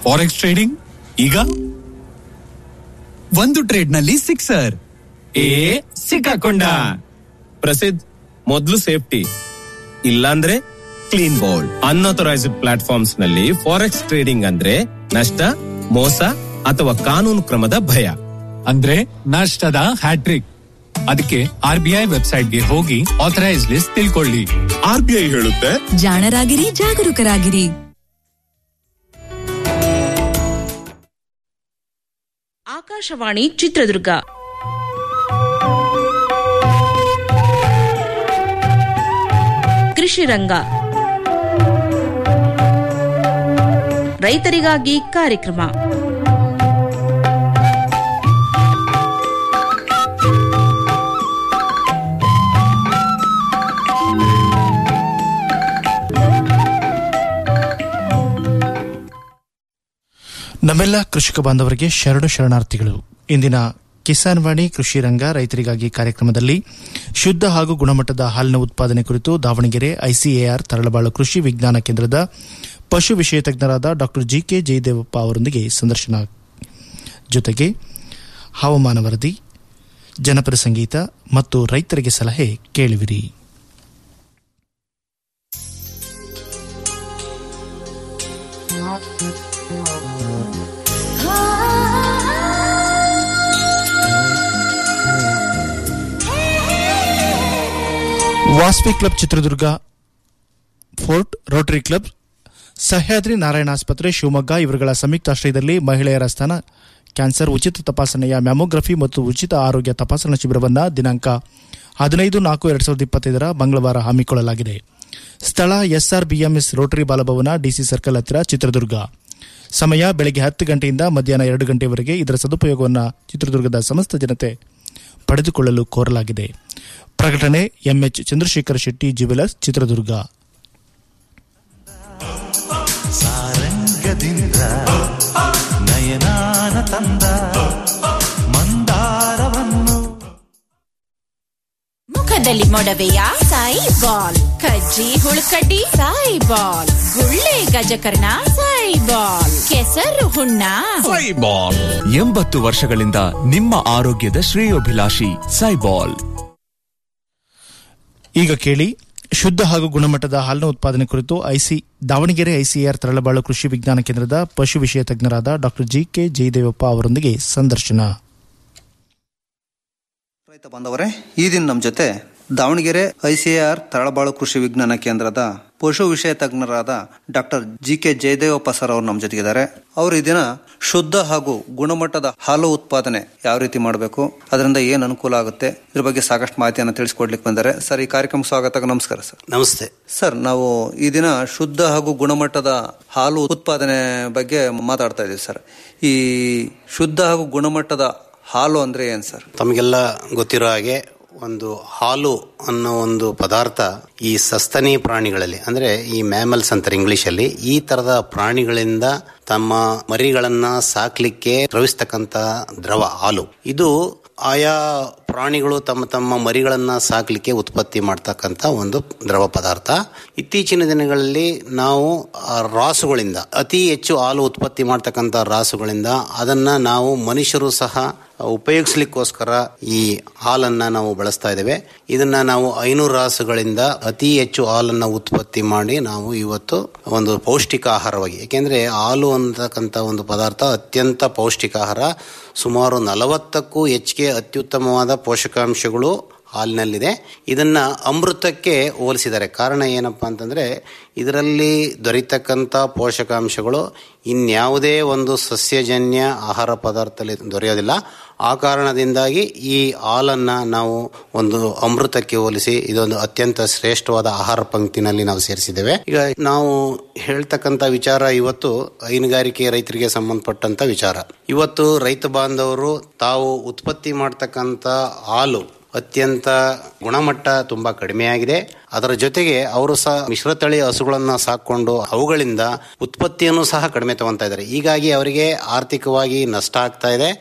forex trading ಈಗ ಒಂದು trade ನಲ್ಲಿ ಸಿಕ್ಸರ್ ಏ ಸಿಕ್ಕಾಕೊಂಡ ಪ್ರಸಿದ್ಧ ಮೊದ್ಲು ಸೇಫ್ಟಿ ಇಲ್ಲಾಂದ್ರೆ ಕ್ಲೀನ್ ಬೋಲ್ಡ್ ಅನ್ಅಥರೈಸ್ಡ್ ಪ್ಲಾಟ್ಫಾರ್ಮ್ಸ್ ನಲ್ಲಿ ಫಾರೆಕ್ಸ್ ಟ್ರೇಡಿಂಗ್ ಅಂದ್ರೆ ನಷ್ಟ ಮೋಸ ಅಥವಾ ಕಾನೂನು ಕ್ರಮದ ಭಯ ಅಂದ್ರೆ ನಷ್ಟದ ಹ್ಯಾಟ್ರಿಕ್ ಅದಕ್ಕೆ ಆರ್ ಬಿ ಐ ವೆಬ್ಸೈಟ್ಗೆ ಹೋಗಿ ಆಥರೈಸ್ ಲಿಸ್ಟ್ ತಿಳ್ಕೊಳ್ಳಿ ಆರ್ ಬಿ ಐ ಹೇಳುತ್ತೆ ಜಾಣರಾಗಿರಿ ಜಾಗರೂಕರಾಗಿರಿ ಆಕಾಶವಾಣಿ ಚಿತ್ರದುರ್ಗ ಕೃಷಿ ರಂಗ ರೈತರಿಗಾಗಿ ಕಾರ್ಯಕ್ರಮ ನಮ್ಮೆಲ್ಲ ಕೃಷಿಕ ಬಾಂಧವರಿಗೆ ಶರಣು ಶರಣಾರ್ಥಿಗಳು ಇಂದಿನ ಕಿಸಾನ್ ವಾಣಿ ಕೃಷಿ ರಂಗ ರೈತರಿಗಾಗಿ ಕಾರ್ಯಕ್ರಮದಲ್ಲಿ ಶುದ್ಧ ಹಾಗೂ ಗುಣಮಟ್ಟದ ಹಾಲಿನ ಉತ್ಪಾದನೆ ಕುರಿತು ದಾವಣಗೆರೆ ಐಸಿಎಆರ್ ತರಳಬಾಳು ಕೃಷಿ ವಿಜ್ಞಾನ ಕೇಂದ್ರದ ಪಶು ವಿಷಯ ತಜ್ಞರಾದ ಡಾಕ್ಟರ್ ಜಿಕೆ ಜಯದೇವಪ್ಪ ಅವರೊಂದಿಗೆ ಸಂದರ್ಶನ ಜೊತೆಗೆ ಹವಾಮಾನ ವರದಿ ಜನಪದ ಸಂಗೀತ ಮತ್ತು ರೈತರಿಗೆ ಸಲಹೆ ಕೇಳುವಿರಿ Vasavi club Chitradurga fort rotary club Sahyadri Narayana ಆಸ್ಪತ್ರೆ ಶಿವಮೊಗ್ಗ ಇವರುಗಳ ಸಂಯುಕ್ತಾಶ್ರಯದಲ್ಲಿ ಮಹಿಳೆಯರ ಸ್ತನ ಕ್ಯಾನ್ಸರ್ ಉಚಿತ ತಪಾಸಣೆಯ ಮ್ಯಾಮೋಗ್ರಫಿ ಮತ್ತು ಉಚಿತ ಆರೋಗ್ಯ ತಪಾಸಣಾ ಶಿಬಿರವನ್ನು ದಿನಾಂಕ ಹದಿನೈದು ನಾಲ್ಕು ಎರಡ್ ಸಾವಿರದ ಇಪ್ಪತ್ತೈದರ ಮಂಗಳವಾರ ಹಮ್ಮಿಕೊಳ್ಳಲಾಗಿದೆ ಸ್ಥಳ SRBMS rotary Balabhavan DC circle ಹತ್ತಿರ ಚಿತ್ರದುರ್ಗ ಸಮಯ ಬೆಳಗ್ಗೆ ಹತ್ತು ಗಂಟೆಯಿಂದ ಮಧ್ಯಾಹ್ನ ಎರಡು ಗಂಟೆಯವರೆಗೆ ಇದರ ಸದುಪಯೋಗವನ್ನು ಚಿತ್ರದುರ್ಗದ ಸಮಸ್ತ ಜನತೆ ಪಡೆದುಕೊಳ್ಳಲು ಕೋರಲಾಗಿದೆ ಪ್ರಕಟಣೆ ಎಂಎಚ್ ಚಂದ್ರಶೇಖರ ಶೆಟ್ಟಿ ಜ್ಯುವೆಲರ್ಸ್ ಚಿತ್ರದುರ್ಗ ಸಾರಂಗದಿಂದ ನಯನಾನ ತಂದ ಮಂದಾರವನ್ನು ಮುಖದಲ್ಲಿ ಮೊಡವೆಯ ಸಾಯಿ ಬಾಲ್ ಕಜ್ಜಿ ಹುಳುಕಡ್ಡಿ ಸಾಯಿ ಬಾಲ್ ಗುಳ್ಳೆ ಗಜಕರ್ಣ ಸಾಯಿ ಬಾಲ್ ಕೆಸರು ಹುಣ್ಣ ಸೈಬಾಲ್ ಎಂಬತ್ತು ವರ್ಷಗಳಿಂದ ನಿಮ್ಮ ಆರೋಗ್ಯದ ಶ್ರೇಯೋಭಿಲಾಷಿ ಸೈಬಾಲ್ ಈಗ ಕೇಳಿ ಶುದ್ಧ ಹಾಗೂ ಗುಣಮಟ್ಟದ ಹಾಲಿನ ಉತ್ಪಾದನೆ ಕುರಿತು ಐಸಿ ದಾವಣಗೆರೆ ಐಸಿಆರ್ ತರಳಬಾಳು ಕೃಷಿ ವಿಜ್ಞಾನ ಕೇಂದ್ರದ ಪಶು ವಿಷಯ ತಜ್ಞರಾದ ಡಾಕ್ಟರ್ ಜಿಕೆ ಜಯದೇವಪ್ಪ ಅವರೊಂದಿಗೆ ಸಂದರ್ಶನ ರೈತ ಬಾಂಧವರೇ ಈ ದಿನ ನಮ್ಮ ಜೊತೆ ದಾವಣಗೆರೆ ಐಸಿಆರ್ ತರಳಬಾಳು ಕೃಷಿ ವಿಜ್ಞಾನ ಕೇಂದ್ರದ ಪಶು ವಿಷಯ ತಜ್ಞರಾದ doctor G K Jayadevappa sir ಅವರು ನಮ್ಮ ಜೊತೆಗಿದ್ದಾರೆ ಅವರು ಈ ದಿನ ಶುದ್ಧ ಹಾಗೂ ಗುಣಮಟ್ಟದ ಹಾಲು ಉತ್ಪಾದನೆ ಯಾವ ರೀತಿ ಮಾಡಬೇಕು ಅದರಿಂದ ಏನು ಅನುಕೂಲ ಆಗುತ್ತೆ ಇದ್ರ ಬಗ್ಗೆ ಸಾಕಷ್ಟು ಮಾಹಿತಿಯನ್ನು ತಿಳಿಸ್ಕೊಡ್ಲಿಕ್ಕೆ ಬಂದರೆ ಸರ್ ಈ ಕಾರ್ಯಕ್ರಮ ಸ್ವಾಗತ ನಮಸ್ಕಾರ ಸರ್ ನಮಸ್ತೆ ಸರ್ ನಾವು ಈ ದಿನ ಶುದ್ಧ ಹಾಗೂ ಗುಣಮಟ್ಟದ ಹಾಲು ಉತ್ಪಾದನೆ ಬಗ್ಗೆ ಮಾತಾಡ್ತಾ ಇದ್ದೀವಿ ಸರ್ ಈ ಶುದ್ಧ ಹಾಗೂ ಗುಣಮಟ್ಟದ ಹಾಲು ಅಂದ್ರೆ ಏನ್ ಸರ್ ತಮಗೆಲ್ಲ ಗೊತ್ತಿರೋ ಹಾಗೆ ಒಂದು ಹಾಲು ಅನ್ನೋ ಒಂದು ಪದಾರ್ಥ ಈ ಸಸ್ತನಿ ಪ್ರಾಣಿಗಳಲ್ಲಿ ಅಂದ್ರೆ ಈ ಮ್ಯಾಮಲ್ಸ್ ಅಂತಾರೆ ಇಂಗ್ಲಿಷ್ ಅಲ್ಲಿ ಈ ತರದ ಪ್ರಾಣಿಗಳಿಂದ ತಮ್ಮ ಮರಿಗಳನ್ನ ಸಾಕ್ಲಿಕ್ಕೆ ಸ್ರವಿಸ್ತಕ್ಕಂತ ದ್ರವ ಹಾಲು ಇದು ಆಯಾ ಪ್ರಾಣಿಗಳು ತಮ್ಮ ತಮ್ಮ ಮರಿಗಳನ್ನ ಸಾಕ್ಲಿಕ್ಕೆ ಉತ್ಪತ್ತಿ ಮಾಡ್ತಕ್ಕಂಥ ಒಂದು ದ್ರವ ಪದಾರ್ಥ ಇತ್ತೀಚಿನ ದಿನಗಳಲ್ಲಿ ನಾವು ಆ ರಾಸುಗಳಿಂದ ಅತಿ ಹೆಚ್ಚು ಹಾಲು ಉತ್ಪತ್ತಿ ಮಾಡ್ತಕ್ಕಂಥ ರಾಸುಗಳಿಂದ ಅದನ್ನ ನಾವು ಮನುಷ್ಯರು ಸಹ ಉಪಯೋಗಿಸ್ಲಿಕ್ಕೋಸ್ಕರ ಈ ಹಾಲನ್ನ ನಾವು ಬಳಸ್ತಾ ಇದ್ದೇವೆ ಇದನ್ನ ನಾವು ಐನೂರು ರಾಸುಗಳಿಂದ ಅತಿ ಹೆಚ್ಚು ಹಾಲನ್ನ ಉತ್ಪತ್ತಿ ಮಾಡಿ ನಾವು ಇವತ್ತು ಒಂದು ಪೌಷ್ಟಿಕ ಆಹಾರವಾಗಿ ಯಾಕೆಂದ್ರೆ ಹಾಲು ಅಂತಕ್ಕಂಥ ಒಂದು ಪದಾರ್ಥ ಅತ್ಯಂತ ಪೌಷ್ಟಿಕ ಆಹಾರ ಸುಮಾರು ನಲವತ್ತಕ್ಕೂ ಹೆಚ್ಚಿಗೆ ಅತ್ಯುತ್ತಮವಾದ ಪೋಷಕಾಂಶಗಳು ಹಾಲಿನಲ್ಲಿದೆ ಇದನ್ನ ಅಮೃತಕ್ಕೆ ಹೋಲಿಸಿದ್ದಾರೆ ಕಾರಣ ಏನಪ್ಪಾ ಅಂತಂದ್ರೆ ಇದರಲ್ಲಿ ದೊರೀತಕ್ಕಂಥ ಪೋಷಕಾಂಶಗಳು ಇನ್ಯಾವುದೇ ಒಂದು ಸಸ್ಯಜನ್ಯ ಆಹಾರ ಪದಾರ್ಥದಲ್ಲಿ ದೊರೆಯೋದಿಲ್ಲ ಆ ಕಾರಣದಿಂದಾಗಿ ಈ ಹಾಲನ್ನ ನಾವು ಒಂದು ಅಮೃತಕ್ಕೆ ಹೋಲಿಸಿ ಇದೊಂದು ಅತ್ಯಂತ ಶ್ರೇಷ್ಠವಾದ ಆಹಾರ ಪಂಕ್ತಿನಲ್ಲಿ ನಾವು ಸೇರಿಸಿದ್ದೇವೆ ಈಗ ನಾವು ಹೇಳ್ತಕ್ಕಂಥ ವಿಚಾರ ಇವತ್ತು ಹೈನುಗಾರಿಕೆ ರೈತರಿಗೆ ಸಂಬಂಧಪಟ್ಟಂತ ವಿಚಾರ ಇವತ್ತು ರೈತ ಬಾಂಧವರು ತಾವು ಉತ್ಪತ್ತಿ ಮಾಡ್ತಕ್ಕಂಥ ಹಾಲು ಅತ್ಯಂತ ಗುಣಮಟ್ಟ ತುಂಬಾ ಕಡಿಮೆಯಾಗಿದೆ ಅದರ ಜೊತೆಗೆ ಅವರು ಸಹ ಮಿಶ್ರತಳಿ ಹಸುಗಳನ್ನ ಸಾಕೊಂಡು ಅವುಗಳಿಂದ ಉತ್ಪತ್ತಿಯನ್ನು ಸಹ ಕಡಿಮೆ ತಗೊಂತಾ ಇದ್ದಾರೆ ಹೀಗಾಗಿ ಅವರಿಗೆ ಆರ್ಥಿಕವಾಗಿ ನಷ್ಟ ಆಗ್ತಾ ಇದೆ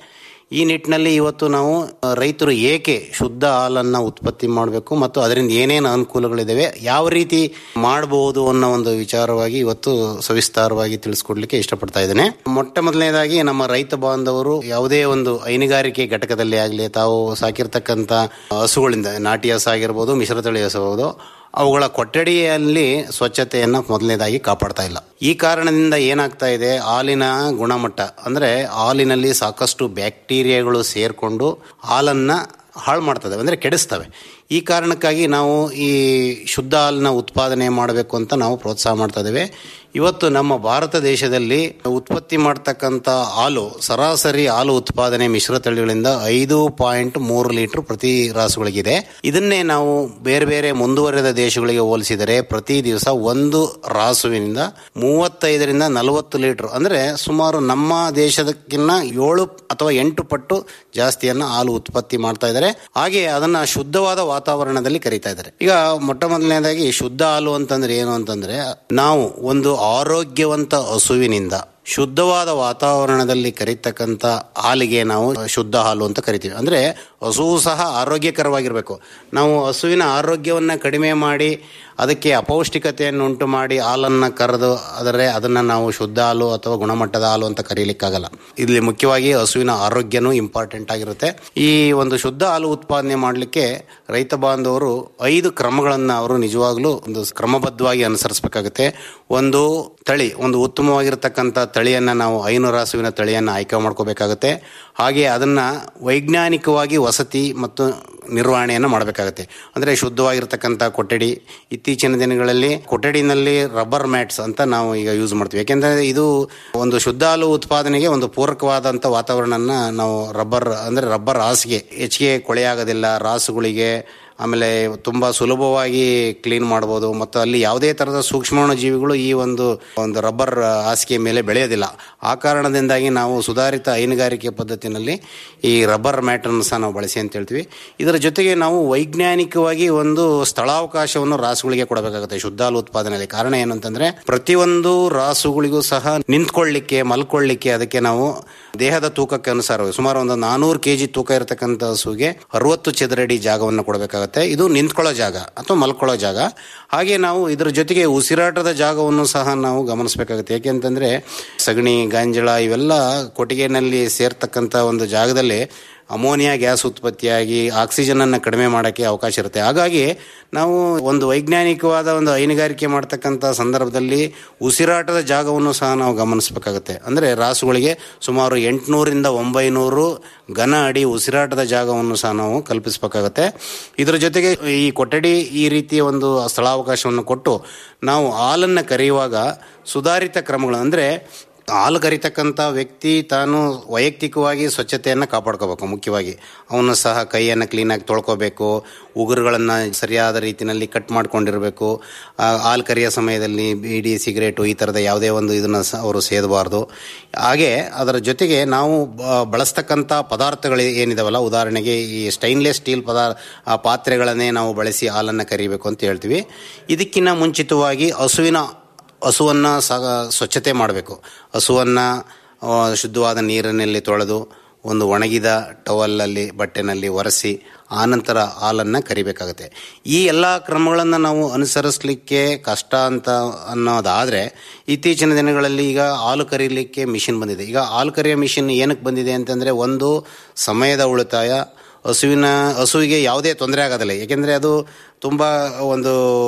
ಈ ನಿಟ್ಟಿನಲ್ಲಿ ಇವತ್ತು ನಾವು ಆ, ರೈತರು ಏಕೆ ಶುದ್ಧ ಹಾಲನ್ನು ಉತ್ಪತ್ತಿ ಮಾಡಬೇಕು ಮತ್ತು ಅದರಿಂದ ಏನೇನು ಅನುಕೂಲಗಳಿದ್ದಾವೆ ಯಾವ ರೀತಿ ಮಾಡಬಹುದು ಅನ್ನೋ ಒಂದು ವಿಚಾರವಾಗಿ ಇವತ್ತು ಸವಿಸ್ತಾರವಾಗಿ ತಿಳಿಸ್ಕೊಡ್ಲಿಕ್ಕೆ ಇಷ್ಟಪಡ್ತಾ ಇದ್ದೇನೆ ಮೊಟ್ಟ ಮೊದಲನೇದಾಗಿ ನಮ್ಮ ರೈತ ಬಾಂಧವರು ಯಾವುದೇ ಒಂದು ಹೈನುಗಾರಿಕೆ ಘಟಕದಲ್ಲಿ ಆಗಲಿ ತಾವು ಸಾಕಿರ್ತಕ್ಕಂಥ ಹಸುಗಳಿಂದ ನಾಟಿ ಹಸು ಆಗಿರ್ಬೋದು ಮಿಶ್ರತಳಿ ಹಸು ಆಗ್ಬೋದು ಅವುಗಳ ಕೊಠಡಿಯಲ್ಲಿ ಸ್ವಚ್ಛತೆಯನ್ನು ಮೊದಲನೇದಾಗಿ ಕಾಪಾಡ್ತಾ ಇಲ್ಲ ಈ ಕಾರಣದಿಂದ ಏನಾಗ್ತಾ ಇದೆ ಹಾಲಿನ ಗುಣಮಟ್ಟ ಅಂದರೆ ಹಾಲಿನಲ್ಲಿ ಸಾಕಷ್ಟು ಬ್ಯಾಕ್ಟೀರಿಯಾಗಳು ಸೇರಿಕೊಂಡು ಹಾಲನ್ನು ಹಾಳು ಮಾಡ್ತದೆ ಅಂದರೆ ಕೆಡಿಸ್ತವೆ ಈ ಕಾರಣಕ್ಕಾಗಿ ನಾವು ಈ ಶುದ್ಧ ಹಾಲನ್ನ ಉತ್ಪಾದನೆ ಮಾಡಬೇಕು ಅಂತ ನಾವು ಪ್ರೋತ್ಸಾಹ ಮಾಡ್ತಾ ಇದ್ದೇವೆ ಇವತ್ತು ನಮ್ಮ ಭಾರತ ದೇಶದಲ್ಲಿ ಉತ್ಪತ್ತಿ ಮಾಡ್ತಕ್ಕಂಥ ಹಾಲು ಸರಾಸರಿ ಹಾಲು ಉತ್ಪಾದನೆ ಮಿಶ್ರ ತಳಿಗಳಿಂದ ಐದು ಪಾಯಿಂಟ್ ಮೂರು ಲೀಟರ್ ಪ್ರತಿ ರಾಸುಗಳಿಗಿದೆ ಇದನ್ನೇ ನಾವು ಬೇರೆ ಬೇರೆ ಮುಂದುವರೆದ ದೇಶಗಳಿಗೆ ಹೋಲಿಸಿದರೆ ಪ್ರತಿ ದಿವಸ ಒಂದು ರಾಸುವಿನಿಂದ ಮೂವತ್ತೈದರಿಂದ ನಲವತ್ತು ಲೀಟರ್ ಅಂದರೆ ಸುಮಾರು ನಮ್ಮ ದೇಶದಕ್ಕಿಂತ ಏಳು ಅಥವಾ ಎಂಟು ಪಟ್ಟು ಜಾಸ್ತಿಯನ್ನು ಹಾಲು ಉತ್ಪತ್ತಿ ಮಾಡ್ತಾ ಇದ್ದಾರೆ ಹಾಗೆ ಅದನ್ನ ಶುದ್ಧವಾದ ವಾತಾವರಣದಲ್ಲಿ ಕರೀತಾ ಇದ್ದಾರೆ ಈಗ ಮೊಟ್ಟ ಮೊದಲನೇದಾಗಿ ಶುದ್ಧ ಹಾಲು ಅಂತಂದ್ರೆ ಏನು ಅಂತಂದ್ರೆ ನಾವು ಒಂದು ಆರೋಗ್ಯವಂತ ಹಸುವಿನಿಂದ ಶುದ್ಧವಾದ ವಾತಾವರಣದಲ್ಲಿ ಕರೀತಕ್ಕಂಥ ಹಾಲಿಗೆ ನಾವು ಶುದ್ಧ ಹಾಲು ಅಂತ ಕರಿತೀವಿ ಅಂದರೆ ಹಸುವು ಸಹ ಆರೋಗ್ಯಕರವಾಗಿರಬೇಕು ನಾವು ಹಸುವಿನ ಆರೋಗ್ಯವನ್ನು ಕಡಿಮೆ ಮಾಡಿ ಅದಕ್ಕೆ ಅಪೌಷ್ಟಿಕತೆಯನ್ನು ಉಂಟು ಮಾಡಿ ಹಾಲನ್ನು ಕರೆದು ಅದರ ಅದನ್ನು ನಾವು ಶುದ್ಧ ಹಾಲು ಅಥವಾ ಗುಣಮಟ್ಟದ ಹಾಲು ಅಂತ ಕರೀಲಿಕ್ಕಾಗಲ್ಲ ಇಲ್ಲಿ ಮುಖ್ಯವಾಗಿ ಹಸುವಿನ ಆರೋಗ್ಯನೂ ಇಂಪಾರ್ಟೆಂಟ್ ಆಗಿರುತ್ತೆ ಈ ಒಂದು ಶುದ್ಧ ಹಾಲು ಉತ್ಪಾದನೆ ಮಾಡಲಿಕ್ಕೆ ರೈತ ಬಾಂಧವರು ಐದು ಕ್ರಮಗಳನ್ನು ಅವರು ನಿಜವಾಗ್ಲೂ ಒಂದು ಕ್ರಮಬದ್ಧವಾಗಿ ಅನುಸರಿಸಬೇಕಾಗುತ್ತೆ ಒಂದು ತಳಿ ಒಂದು ಉತ್ತಮವಾಗಿರ್ತಕ್ಕಂಥ ತಳಿಯನ್ನು ನಾವು ಐನೂರು ಹಸುವಿನ ತಳಿಯನ್ನು ಆಯ್ಕೆ ಮಾಡ್ಕೋಬೇಕಾಗುತ್ತೆ ಹಾಗೆ ಅದನ್ನು ವೈಜ್ಞಾನಿಕವಾಗಿ ವಸತಿ ಮತ್ತು ನಿರ್ವಹಣೆಯನ್ನು ಮಾಡಬೇಕಾಗುತ್ತೆ ಅಂದರೆ ಶುದ್ಧವಾಗಿರ್ತಕ್ಕಂಥ ಕೊಠಡಿ ಇತ್ತೀಚಿನ ದಿನಗಳಲ್ಲಿ ಕೊಠಡಿನಲ್ಲಿ ರಬ್ಬರ್ ಮ್ಯಾಟ್ಸ್ ಅಂತ ನಾವು ಈಗ ಯೂಸ್ ಮಾಡ್ತೀವಿ ಯಾಕೆಂದರೆ ಇದು ಒಂದು ಶುದ್ಧ ಹಾಲು ಉತ್ಪಾದನೆಗೆ ಒಂದು ಪೂರಕವಾದಂಥ ವಾತಾವರಣನ ನಾವು ರಬ್ಬರ್ ಅಂದರೆ ರಬ್ಬರ್ ಹಾಸಿಗೆ ಹೆಚ್ಚಿಗೆ ಕೊಳೆಯಾಗೋದಿಲ್ಲ ರಾಸುಗಳಿಗೆ ಆಮೇಲೆ ತುಂಬ ಸುಲಭವಾಗಿ ಕ್ಲೀನ್ ಮಾಡ್ಬೋದು ಮತ್ತು ಅಲ್ಲಿ ಯಾವುದೇ ಥರದ ಸೂಕ್ಷ್ಮಾಣು ಜೀವಿಗಳು ಈ ಒಂದು ಒಂದು ರಬ್ಬರ್ ಹಾಸಿಗೆ ಮೇಲೆ ಬೆಳೆಯೋದಿಲ್ಲ ಆ ಕಾರಣದಿಂದಾಗಿ ನಾವು ಸುಧಾರಿತ ಹೈನುಗಾರಿಕೆ ಪದ್ಧತಿನಲ್ಲಿ ಈ ರಬ್ಬರ್ ಮ್ಯಾಟನ್ನು ಸಹ ನಾವು ಬಳಸಿ ಅಂತ ಹೇಳ್ತೀವಿ ಇದರ ಜೊತೆಗೆ ನಾವು ವೈಜ್ಞಾನಿಕವಾಗಿ ಒಂದು ಸ್ಥಳಾವಕಾಶವನ್ನು ರಾಸುಗಳಿಗೆ ಕೊಡಬೇಕಾಗುತ್ತೆ ಶುದ್ಧ ಹಾಲು ಉತ್ಪಾದನೆಯಲ್ಲಿ ಕಾರಣ ಏನಂತಂದ್ರೆ ಪ್ರತಿಯೊಂದು ರಾಸುಗಳಿಗೂ ಸಹ ನಿಂತ್ಕೊಳ್ಳಿಕ್ಕೆ ಮಲ್ಕೊಳ್ಳಿಕ್ಕೆ ಅದಕ್ಕೆ ನಾವು ದೇಹದ ತೂಕಕ್ಕೆ ಅನುಸಾರ ಸುಮಾರು ಒಂದು ನಾನೂರು ಕೆಜಿ ತೂಕ ಇರತಕ್ಕಂಥ ಹಸುಗೆ ಅರವತ್ತು ಚದರಡಿ ಜಾಗವನ್ನು ಕೊಡಬೇಕಾಗುತ್ತೆ ಇದು ನಿಂತ್ಕೊಳ್ಳೋ ಜಾಗ ಅಥವಾ ಮಲ್ಕೊಳ್ಳೋ ಜಾಗ ಹಾಗೆ ನಾವು ಇದರ ಜೊತೆಗೆ ಉಸಿರಾಟದ ಜಾಗವನ್ನು ಸಹ ನಾವು ಗಮನಿಸಬೇಕಾಗುತ್ತೆ ಯಾಕೆಂತಂದ್ರೆ ಸಗಣಿ ಗಾಂಜಳ ಇವೆಲ್ಲ ಕೊಟ್ಟಿಗೆನಲ್ಲಿ ಸೇರ್ತಕ್ಕಂಥ ಒಂದು ಜಾಗದಲ್ಲಿ ಅಮೋನಿಯಾ ಗ್ಯಾಸ್ ಉತ್ಪತ್ತಿಯಾಗಿ ಆಕ್ಸಿಜನ್ ಅನ್ನು ಕಡಿಮೆ ಮಾಡೋಕ್ಕೆ ಅವಕಾಶ ಇರುತ್ತೆ ಹಾಗಾಗಿ ನಾವು ಒಂದು ವೈಜ್ಞಾನಿಕವಾದ ಒಂದು ಹೈನುಗಾರಿಕೆ ಮಾಡ್ತಕ್ಕಂಥ ಸಂದರ್ಭದಲ್ಲಿ ಉಸಿರಾಟದ ಜಾಗವನ್ನು ಸಹ ನಾವು ಗಮನಿಸಬೇಕಾಗುತ್ತೆ ಅಂದರೆ ರಾಸುಗಳಿಗೆ ಸುಮಾರು ಎಂಟುನೂರಿಂದ ಒಂಬೈನೂರು ಘನ ಅಡಿ ಉಸಿರಾಟದ ಜಾಗವನ್ನು ಸಹ ನಾವು ಕಲ್ಪಿಸಬೇಕಾಗತ್ತೆ ಇದರ ಜೊತೆಗೆ ಈ ಕೊಠಡಿ ಈ ರೀತಿಯ ಒಂದು ಸ್ಥಳಾವಕಾಶವನ್ನು ಕೊಟ್ಟು ನಾವು ಹಾಲನ್ನು ಕರೆಯುವಾಗ ಸುಧಾರಿತ ಕ್ರಮಗಳು ಅಂದರೆ ಹಾಲು ಕರಿತಕ್ಕಂಥ ವ್ಯಕ್ತಿ ತಾನು ವೈಯಕ್ತಿಕವಾಗಿ ಸ್ವಚ್ಛತೆಯನ್ನು ಕಾಪಾಡ್ಕೋಬೇಕು ಮುಖ್ಯವಾಗಿ ಅವನು ಸಹ ಕೈಯನ್ನು ಕ್ಲೀನಾಗಿ ತೊಳ್ಕೋಬೇಕು ಉಗುರುಗಳನ್ನು ಸರಿಯಾದ ರೀತಿಯಲ್ಲಿ ಕಟ್ ಮಾಡ್ಕೊಂಡಿರಬೇಕು ಆ, ಹಾಲು ಕರಿಯೋ ಸಮಯದಲ್ಲಿ ಬೀಡಿ ಸಿಗರೇಟು ಈ ಥರದ ಯಾವುದೇ ಒಂದು ಇದನ್ನು ಸಹ ಅವರು ಸೇದಬಾರ್ದು ಹಾಗೆ ಅದರ ಜೊತೆಗೆ ನಾವು ಬ- ಬಳಸ್ತಕ್ಕಂಥ ಪದಾರ್ಥಗಳು ಏನಿದಾವಲ್ಲ ಉದಾಹರಣೆಗೆ ಈ ಸ್ಟೈನ್ಲೆಸ್ ಸ್ಟೀಲ್ ಪದಾರ್ಥ ಆ ಪಾತ್ರೆಗಳನ್ನೇ ನಾವು ಬಳಸಿ ಹಾಲನ್ನು ಕರಿಬೇಕು ಅಂತ ಹೇಳ್ತೀವಿ ಇದಕ್ಕಿಂತ ಮುಂಚಿತವಾಗಿ ಹಸುವಿನ ಹಸುವನ್ನು ಸಹ ಸ್ವಚ್ಛತೆ ಮಾಡಬೇಕು ಹಸುವನ್ನು ಆ, ಶುದ್ಧವಾದ ನೀರಿನಲ್ಲಿ ತೊಳೆದು ಒಂದು ಒಣಗಿದ ಟವಲಲ್ಲಿ ಬಟ್ಟೆನಲ್ಲಿ ಒರೆಸಿ ಆನಂತರ ಹಾಲನ್ನು ಕರಿಬೇಕಾಗುತ್ತೆ ಈ ಎಲ್ಲ ಕ್ರಮಗಳನ್ನು ನಾವು ಅನುಸರಿಸಲಿಕ್ಕೆ ಕಷ್ಟ ಅಂತ ಅನ್ನೋದಾದರೆ ಇತ್ತೀಚಿನ ದಿನಗಳಲ್ಲಿ ಈಗ ಹಾಲು ಕರೀಲಿಕ್ಕೆ ಮಿಷಿನ್ ಬಂದಿದೆ ಈಗ ಹಾಲು ಕರಿಯೋ ಮಿಷಿನ್ ಏನಕ್ಕೆ ಬಂದಿದೆ ಅಂತಂದರೆ ಒಂದು ಸಮಯದ ಉಳಿತಾಯ ಹಸುವಿನ ಹಸುವಿಗೆ ಯಾವುದೇ ತೊಂದರೆ ಆಗೋದಿಲ್ಲ ಏಕೆಂದರೆ ಅದು ತುಂಬ ಒಂದು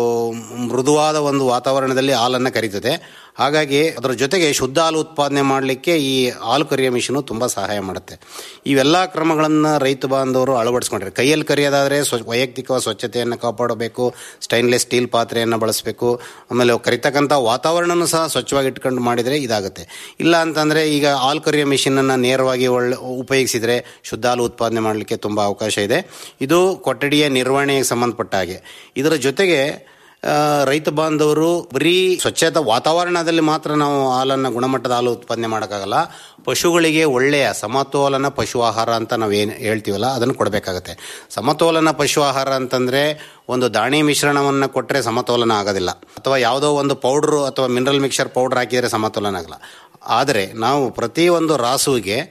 ಮೃದುವಾದ ಒಂದು ವಾತಾವರಣದಲ್ಲಿ ಹಾಲನ್ನು ಕರೀತದೆ ಹಾಗಾಗಿ ಅದರ ಜೊತೆಗೆ ಶುದ್ಧ ಹಾಲು ಉತ್ಪಾದನೆ ಮಾಡಲಿಕ್ಕೆ ಈ ಹಾಲು ಕರಿಯೋ ಮಿಷಿನು ತುಂಬ ಸಹಾಯ ಮಾಡುತ್ತೆ ಇವೆಲ್ಲ ಕ್ರಮಗಳನ್ನು ರೈತ ಬಾಂಧವರು ಅಳವಡಿಸ್ಕೊಂಡ್ರೆ ಕೈಯಲ್ಲಿ ಕರಿಯೋದಾದರೆ ಸ್ವ ವೈಯಕ್ತಿಕ ಸ್ವಚ್ಛತೆಯನ್ನು ಕಾಪಾಡಬೇಕು ಸ್ಟೈನ್ಲೆಸ್ ಸ್ಟೀಲ್ ಪಾತ್ರೆಯನ್ನು ಬಳಸಬೇಕು ಆಮೇಲೆ ಕರಿತಕ್ಕಂಥ ವಾತಾವರಣನೂ ಸಹ ಸ್ವಚ್ಛವಾಗಿ ಇಟ್ಕೊಂಡು ಮಾಡಿದರೆ ಇದಾಗುತ್ತೆ ಇಲ್ಲ ಅಂತಂದರೆ ಈಗ ಹಾಲು ಕರಿಯೋ ಮಿಷಿನನ್ನು ನೇರವಾಗಿ ಒಳ್ಳೆ ಉಪಯೋಗಿಸಿದರೆ ಶುದ್ಧ ಹಾಲು ಉತ್ಪಾದನೆ ಮಾಡಲಿಕ್ಕೆ ತುಂಬ ಅವಕಾಶ ಇದೆ ಇದು ಕೊಠಡಿಯ ನಿರ್ವಹಣೆಗೆ ಸಂಬಂಧಪಟ್ಟ ಹಾಗೆ ಇದರ ಜೊತೆಗೆ ಆ, ರೈತ ಬಾಂಧವರು ಬರೀ ಸ್ವಚ್ಛತಾ ವಾತಾವರಣದಲ್ಲಿ ಮಾತ್ರ ನಾವು ಹಾಲನ್ನು ಗುಣಮಟ್ಟದ ಹಾಲು ಉತ್ಪಾದನೆ ಮಾಡೋಕ್ಕಾಗಲ್ಲ ಪಶುಗಳಿಗೆ ಒಳ್ಳೆಯ ಸಮತೋಲನ ಪಶು ಆಹಾರ ಅಂತ ನಾವು ಏನು ಹೇಳ್ತೀವಲ್ಲ ಅದನ್ನು ಕೊಡಬೇಕಾಗತ್ತೆ ಸಮತೋಲನ ಪಶು ಆಹಾರ ಅಂತಂದರೆ ಒಂದು ದಾಣಿ ಮಿಶ್ರಣವನ್ನು ಕೊಟ್ಟರೆ ಸಮತೋಲನ ಆಗೋದಿಲ್ಲ ಅಥವಾ ಯಾವುದೋ ಒಂದು ಪೌಡ್ರು ಅಥವಾ ಮಿನರಲ್ ಮಿಕ್ಸರ್ ಪೌಡ್ರ್ ಹಾಕಿದರೆ ಸಮತೋಲನ ಆಗಲ್ಲ ಆದರೆ ನಾವು ಪ್ರತಿಯೊಂದು ರಾಸುವಿಗೆ